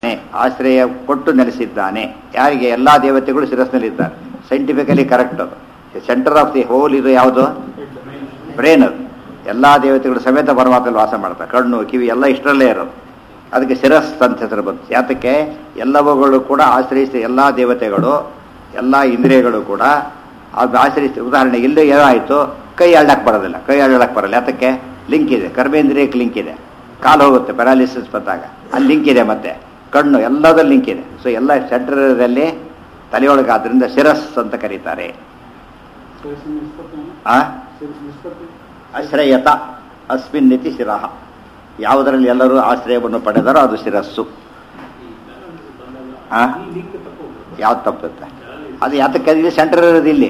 ಆಶ್ರಯ ಕೊಟ್ಟು ನೆಲೆಸಿದ್ದಾನೆ ಯಾರಿಗೆ ಎಲ್ಲಾ ದೇವತೆಗಳು ಶಿರಸ್ನಲ್ಲಿದ್ದಾರೆ ಸೈಂಟಿಫಿಕಲಿ ಕರೆಕ್ಟ್ ಅದು ಸೆಂಟರ್ ಆಫ್ ದಿ ಹೋಲ್ ಇದು ಯಾವುದು ಬ್ರೇನ್ ಅದು ಎಲ್ಲಾ ದೇವತೆಗಳು ಸಮೇತ ಪರಮಾತ್ಮಲ್ಲಿ ವಾಸ ಮಾಡ್ತಾರೆ ಕಣ್ಣು ಕಿವಿ ಎಲ್ಲ ಇಷ್ಟರಲ್ಲೇ ಇರೋದು ಅದಕ್ಕೆ ಶಿರಸ್ ಅಂತ ಹೆಸರು ಬಂತು ಯಾತಕ್ಕೆ ಎಲ್ಲವುಗಳು ಕೂಡ ಆಶ್ರಯಿಸಿದ ಎಲ್ಲಾ ದೇವತೆಗಳು ಎಲ್ಲಾ ಇಂದ್ರಿಯಗಳು ಕೂಡ ಅದು ಆಶ್ರಯಿಸಿ ಉದಾಹರಣೆ ಇಲ್ಲಿ ಏನಾಯಿತು ಕೈ ಅಳ್ಳಕ್ಕೆ ಬರೋದಿಲ್ಲ ಕೈ ಅಳ್ಳಕ್ಕೆ ಬರಲ್ಲ ಯಾತಕ್ಕೆ ಲಿಂಕ್ ಇದೆ ಕರ್ಮೇಂದ್ರಿಯಕ್ಕೆ ಲಿಂಕ್ ಇದೆ ಕಾಲು ಹೋಗುತ್ತೆ ಪ್ಯಾರಾಲಿಸಿಸ್ ಬಂದಾಗ ಅಲ್ಲಿ ಲಿಂಕ್ ಇದೆ ಮತ್ತೆ ಕಣ್ಣು ಎಲ್ಲದಲ್ಲಿ ಲಿಂಕ್ ಇದೆ ಸೊ ಎಲ್ಲ ಸೆಂಟರದಲ್ಲಿ ತಲೆಯೊಳಗೆ ಆದ್ರಿಂದ ಶಿರಸ್ ಅಂತ ಕರೀತಾರೆ ಆ ಆಶ್ರಯತ ಅಸ್ಮಿನ್ನಿತಿ ಶಿರಃ ಯಾವುದರಲ್ಲಿ ಎಲ್ಲರೂ ಆಶ್ರಯವನ್ನು ಪಡೆದರೋ ಅದು ಶಿರಸ್ಸು ಆ ಯಾವ್ದು ತಪ್ಪುತ್ತೆ ಅದು ಯಾತಕ್ಕೆ ಇಲ್ಲಿ ಸೆಂಟರ್ ಇರೋದು ಇಲ್ಲಿ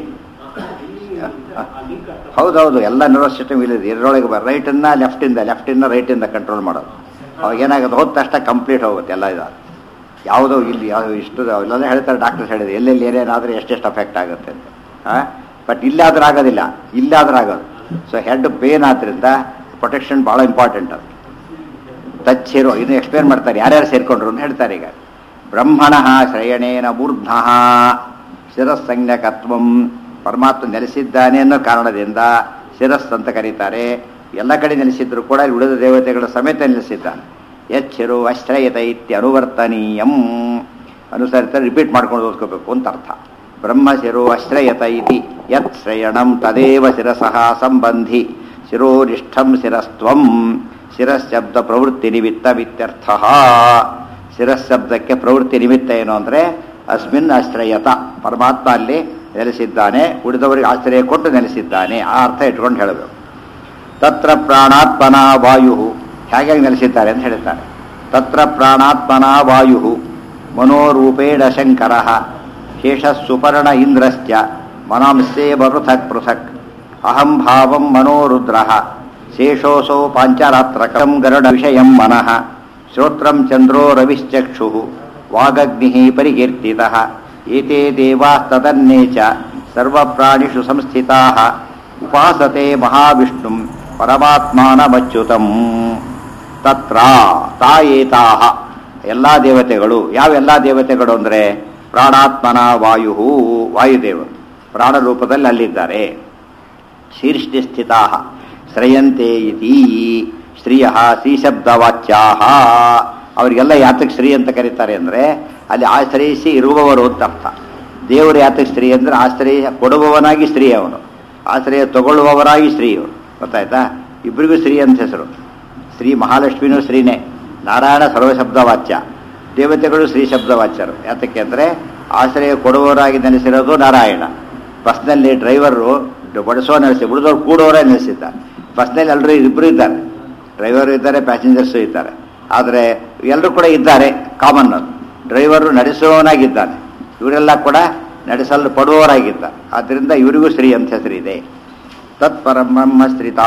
ಹೌದೌದು ಎಲ್ಲ ನರ್ವಸ್ ಸಿಸ್ಟಮ್ ಇಲ್ಲಿದೆ ಇದರೊಳಗೆ ರೈಟನ್ನ ಲೆಫ್ಟಿಂದ ಲೆಫ್ಟಿಂದ ರೈಟಿಂದ ಕಂಟ್ರೋಲ್ ಮಾಡೋದು ಅವಾಗ ಏನಾಗುತ್ತೆ ಹೋದ ತಕ್ಷಣ ಕಂಪ್ಲೀಟ್ ಹೋಗುತ್ತೆ ಎಲ್ಲ ಇದು ಯಾವುದೋ ಇಲ್ಲಿ ಯಾವ ಇಷ್ಟು ಎಲ್ಲ ಹೇಳ್ತಾರೆ ಡಾಕ್ಟರ್ಸ್ ಹೇಳಿದೆ ಎಲ್ಲೆಲ್ಲಿ ಏನೇನಾದರೂ ಎಷ್ಟೆಷ್ಟು ಅಫೆಕ್ಟ್ ಆಗುತ್ತೆ ಅಂತ ಹಾಂ ಬಟ್ ಇಲ್ಲಾದ್ರೂ ಆಗೋದಿಲ್ಲ ಇಲ್ಲಾದ್ರೂ ಆಗೋದು ಸೊ ಹೆಡ್ ಪೇನ್ ಆದ್ರಿಂದ ಪ್ರೊಟೆಕ್ಷನ್ ಭಾಳ ಇಂಪಾರ್ಟೆಂಟ್ ಅದು ತಚ್ಚಿರೋ ಇದನ್ನು ಎಕ್ಸ್ಪ್ಲೇನ್ ಮಾಡ್ತಾರೆ ಯಾರ್ಯಾರು ಸೇರ್ಕೊಂಡ್ರು ಅಂತ ಹೇಳ್ತಾರೆ ಈಗ ಬ್ರಹ್ಮಣ ಶ್ರಯಣೇನ ಮೂರ್ಧ್ನ ಶಿರಸ್ಸಂಜ್ಞಕತ್ವಂ ಪರಮಾತ್ಮ ನೆಲೆಸಿದ್ದಾನೆ ಅನ್ನೋ ಕಾರಣದಿಂದ ಶಿರಸ್ ಅಂತ ಕರೀತಾರೆ ಎಲ್ಲ ಕಡೆ ನೆಲೆಸಿದ್ರು ಕೂಡ ಇಲ್ಲಿ ಉಳಿದ ದೇವತೆಗಳ ಸಮೇತ ನೆಲೆಸಿದ್ದಾನೆ ಎಚ್ಚಿರು ಅಶ್ರಯತ ಇತ್ಯ ಅನುವರ್ತನೀಯಂ ಅನುಸರಿತ ರಿಪೀಟ್ ಮಾಡ್ಕೊಂಡು ಓದ್ಕೋಬೇಕು ಅಂತ ಅರ್ಥ ಬ್ರಹ್ಮಶಿರೋ ಅಶ್ರಯತ ಇತಿ ಯತ್ ಶ್ರಯಣಂ ತದೇವ ಶಿರಸಃ ಸಂಬಂಧಿ ಶಿರೋರಿಷ್ಠಂ ಶಿರಸ್ತ್ವಂ ಶಿರಶಬ್ದ ಪ್ರವೃತ್ತಿ ನಿಮಿತ್ತ ವಿತ್ಯರ್ಥ ಶಿರಶಬ್ದಕ್ಕೆ ಪ್ರವೃತ್ತಿ ನಿಮಿತ್ತ ಏನು ಅಂದರೆ ಅಸ್ಮಿನ್ ಆಶ್ರಯತ ಪರಮಾತ್ಮ ಅಲ್ಲಿ ನೆಲೆಸಿದ್ದಾನೆ ಉಳಿದವರಿಗೆ ಆಶ್ರಯ ಕೊಟ್ಟು ನೆಲೆಸಿದ್ದಾನೆ ಆ ಅರ್ಥ ಇಟ್ಕೊಂಡು ಹೇಳಬೇಕು ತತ್ರ ಪ್ರಾಣಾತ್ಮನ ವಾಯು ಹೇಗೆ ನೆಲೆಸಿದ್ದಾರೆ ಅಂತ ಹೇಳ್ತಾರೆ ತತ್ರ ಪ್ರಾಣಾತ್ಮನ ವಾಯು ಮನೋರೂಪೇಣ ಶಂಕರ ಶೇಷ ಸುಪರ್ಣ ಇಂದ್ರಶ್ಚ ಮನಾಂಸೇವ ಪೃಥಕ್ ಪೃಥಕ್ ಅಹಂ ಭಾವಂ ಮನೋರುದ್ರ ಶೇಷೋಸೌ ಪಾಂಚರಾತ್ರಕಂ ಗರುಡ ವಿಷಯಂ ಮನಃ ಶ್ರೋತ್ರಂ ಚಂದ್ರೋ ರವಿಶ್ಚಕ್ಷು ವಾಗಗ್ನಿ ಪರಿಕೀರ್ತಿತ ಏತೆ ದೇವಾಸ್ತದನ್ನೇ ಚ ಸರ್ವಪ್ರಾಣಿಷು ಸಂಸ್ಥಿತಾ ಉಪಾಸತೆ ಮಹಾವಿಷ್ಣುಂ ಪರಮಾತ್ಮಾನಮಚ್ಯುತಂ ತತ್ರ ತಾಯೇತಾಹ ಎಲ್ಲ ದೇವತೆಗಳು ಯಾವೆಲ್ಲ ದೇವತೆಗಳು ಅಂದರೆ ಪ್ರಾಣಾತ್ಮನ ವಾಯು ವಾಯುದೇವರು ಪ್ರಾಣ ರೂಪದಲ್ಲಿ ಅಲ್ಲಿದ್ದಾರೆ ಶೀರ್ಷ್ಟಿ ಸ್ಥಿತಾ ಶ್ರಯಂತೆ ಇತಿ ಶ್ರೀಯ ಶ್ರೀಶಬ್ದವಾಚ್ಯಾ ಅವರಿಗೆಲ್ಲ ಯಾತಕ್ಕೆ ಶ್ರೀ ಅಂತ ಕರೀತಾರೆ ಅಂದರೆ ಅಲ್ಲಿ ಆಶ್ರಯಿಸಿ ಇರುವವರು ಅಂತ ಅರ್ಥ ದೇವರು ಯಾತಕ್ಕೆ ಸ್ತ್ರೀ ಅಂದರೆ ಆಶ್ರಯ ಕೊಡುವವನಾಗಿ ಸ್ತ್ರೀ ಅವನು ಆಶ್ರಯ ತಗೊಳ್ಳುವವರಾಗಿ ಸ್ತ್ರೀ ಅವರು ಗೊತ್ತಾಯ್ತಾ ಇಬ್ಬರಿಗೂ ಸ್ತ್ರೀ ಅಂತ ಹೆಸರು ಶ್ರೀ ಮಹಾಲಕ್ಷ್ಮಿನೂ ಶ್ರೀನೇ ನಾರಾಯಣ ಸರ್ವಶಬ್ದವಾಚ್ಯ ದೇವತೆಗಳು ಶ್ರೀ ಶಬ್ದವಾಚ್ಯರು ಯಾತಕ್ಕೆ ಅಂದರೆ ಆಶ್ರಯ ಕೊಡುವವರಾಗಿ ನೆಲೆಸಿರೋದು ನಾರಾಯಣ ಬಸ್ನಲ್ಲಿ ಡ್ರೈವರು ಬಡಿಸೋ ನೆಲೆಸಿ ಉಳಿದವ್ರು ಕೂಡೋರೇ ನೆಲೆಸಿದ್ದಾರೆ ಬಸ್ನಲ್ಲಿ ಎಲ್ಲರೂ ಇಬ್ಬರು ಇದ್ದಾರೆ ಡ್ರೈವರು ಇದ್ದಾರೆ ಪ್ಯಾಸೆಂಜರ್ಸು ಇದ್ದಾರೆ ಆದರೆ ಎಲ್ಲರೂ ಕೂಡ ಇದ್ದಾರೆ ಕಾಮನ್ ಅದು ಡ್ರೈವರು ನಡೆಸುವವನಾಗಿದ್ದಾನೆ ಇವರೆಲ್ಲ ಕೂಡ ನಡೆಸಲು ಪಡುವವರಾಗಿದ್ದಾರೆ ಆದ್ದರಿಂದ ಇವರಿಗೂ ಶ್ರೀ ಅಂತ ಹೆಸರಿದೆ ತತ್ಪರಬ್ರಹ್ಮ ಶ್ರಿತಾ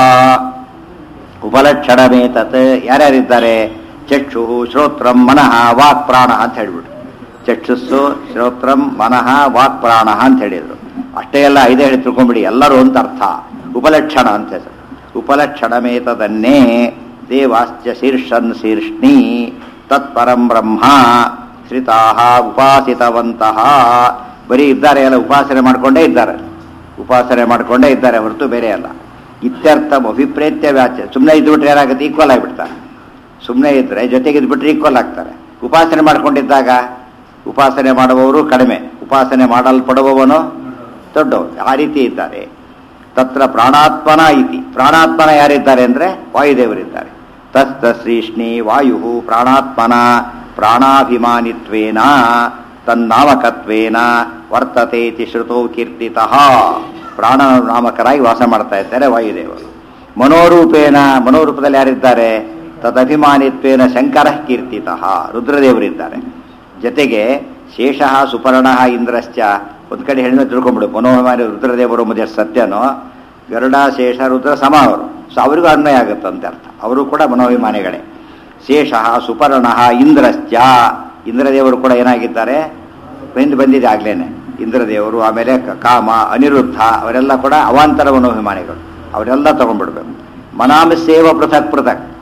ಉಪಲಕ್ಷಣಮೇ ತತ್ ಯಾರ್ಯಾರಿದ್ದಾರೆ ಚಕ್ಷು ಶ್ರೋತ್ರಂ ಮನಃ ವಾಕ್ ಪ್ರಾಣ ಅಂತ ಹೇಳಿಬಿಟ್ರು ಚಕ್ಷುಸ್ಸು ಶ್ರೋತ್ರಂ ಮನಃ ವಾಕ್ ಪ್ರಾಣ ಅಂತ ಹೇಳಿದ್ರು ಅಷ್ಟೇ ಎಲ್ಲ ಐದೇ ಹೇಳಿ ತಿಳ್ಕೊಂಬಿಡಿ ಎಲ್ಲರೂ ಅಂತ ಅರ್ಥ ಉಪಲಕ್ಷಣ ಅಂತ ಹೆಸರು ಉಪಲಕ್ಷಣಮೇತದನ್ನೇ ದೇವಾಶ್ಚ ಶೀರ್ಷನ್ ಶೀರ್ಷ್ಣಿ ತತ್ಪರಂ ಬ್ರಹ್ಮ ಶ್ರಿತಾ ಉಪಾಸಿತವಂತಹ ಬರೀ ಇದ್ದಾರೆ ಎಲ್ಲ ಉಪಾಸನೆ ಮಾಡಿಕೊಂಡೇ ಇದ್ದಾರೆ ಉಪಾಸನೆ ಮಾಡಿಕೊಂಡೇ ಇದ್ದಾರೆ ಹೊರತು ಬೇರೆ ಅಲ್ಲ ಇತ್ಯರ್ಥ ಅಭಿಪ್ರೇತ್ಯ ವ್ಯಾಚ್ಯ ಸುಮ್ಮನೆ ಇದ್ಬಿಟ್ರೆ ಏನಾಗುತ್ತೆ ಈಕ್ವಲ್ ಆಗಿಬಿಡ್ತಾರೆ ಸುಮ್ಮನೆ ಇದ್ದರೆ ಜೊತೆಗೆ ಇದ್ಬಿಟ್ರೆ ಈಕ್ವಲ್ ಆಗ್ತಾರೆ ಉಪಾಸನೆ ಮಾಡ್ಕೊಂಡಿದ್ದಾಗ ಉಪಾಸನೆ ಮಾಡುವವರು ಕಡಿಮೆ ಉಪಾಸನೆ ಮಾಡಲ್ಪಡುವವನು ದೊಡ್ಡವರು ಆ ರೀತಿ ಇದ್ದಾರೆ ತತ್ರ ಪ್ರಾಣಾತ್ಮನ ಇತಿ ಪ್ರಾಣಾತ್ಮನ ಯಾರಿದ್ದಾರೆ ಅಂದರೆ ವಾಯುದೇವರಿದ್ದಾರೆ ತಸ್ತ ಶ್ರೀಷ್ಣಿ ವಾಯು ಪ್ರಾಣಾತ್ಮನ ಪ್ರಾಣಾಭಿಮಾನಿತ್ವೇನ ತನ್ನಾಮಕತ್ವೇನ ವರ್ತತೆ ಇತಿ ಶ್ರುತೋ ಕೀರ್ತಿತಃ ಪ್ರಾಣ ನಾಮಕರಾಗಿ ವಾಸ ಮಾಡ್ತಾ ಇದ್ದಾರೆ ವಾಯುದೇವರು ಮನೋರೂಪೇಣ ಮನೋರೂಪದಲ್ಲಿ ಯಾರಿದ್ದಾರೆ ತದಭಿಮಾನಿತ್ವೇನ ಶಂಕರ ಕೀರ್ತಿತಃ ರುದ್ರದೇವರಿದ್ದಾರೆ ಜೊತೆಗೆ ಶೇಷ ಸುಪರ್ಣ ಇಂದ್ರಶ್ಚ ಒಂದು ಕಡೆ ಹೆಣ್ಣು ತಿಳ್ಕೊಂಬಿಡು ಮನೋಭಿಮಾನಿ ರುದ್ರದೇವರು ಮುದೇ ಸತ್ಯನೋ ಗರುಡ ಶೇಷ ರುದ್ರ ಸಮ ಅವರು ಸೊ ಅವರಿಗೂ ಅನ್ವಯ ಆಗುತ್ತಂತೆ ಅರ್ಥ ಅವರು ಕೂಡ ಮನೋಭಿಮಾನಿಗಳೇ ಶೇಷ ಸುಪರ್ಣ ಇಂದ್ರಶ್ಚ ಇಂದ್ರದೇವರು ಕೂಡ ಏನಾಗಿದ್ದಾರೆ ಬಂದು ಬಂದಿದೆ ಆಗ್ಲೇನೆ ಇಂದ್ರದೇವರು ಆಮೇಲೆ ಕಾಮ ಅನಿರುದ್ಧ ಅವರೆಲ್ಲ ಕೂಡ ಅವಾಂತರ ಮನೋಭಿಮಾನಿಗಳು ಅವರೆಲ್ಲ ತಗೊಂಡ್ಬಿಡ್ಬೇಕು ಮನಾಮಸೇವ ಪೃಥಕ್ ಪೃಥಕ್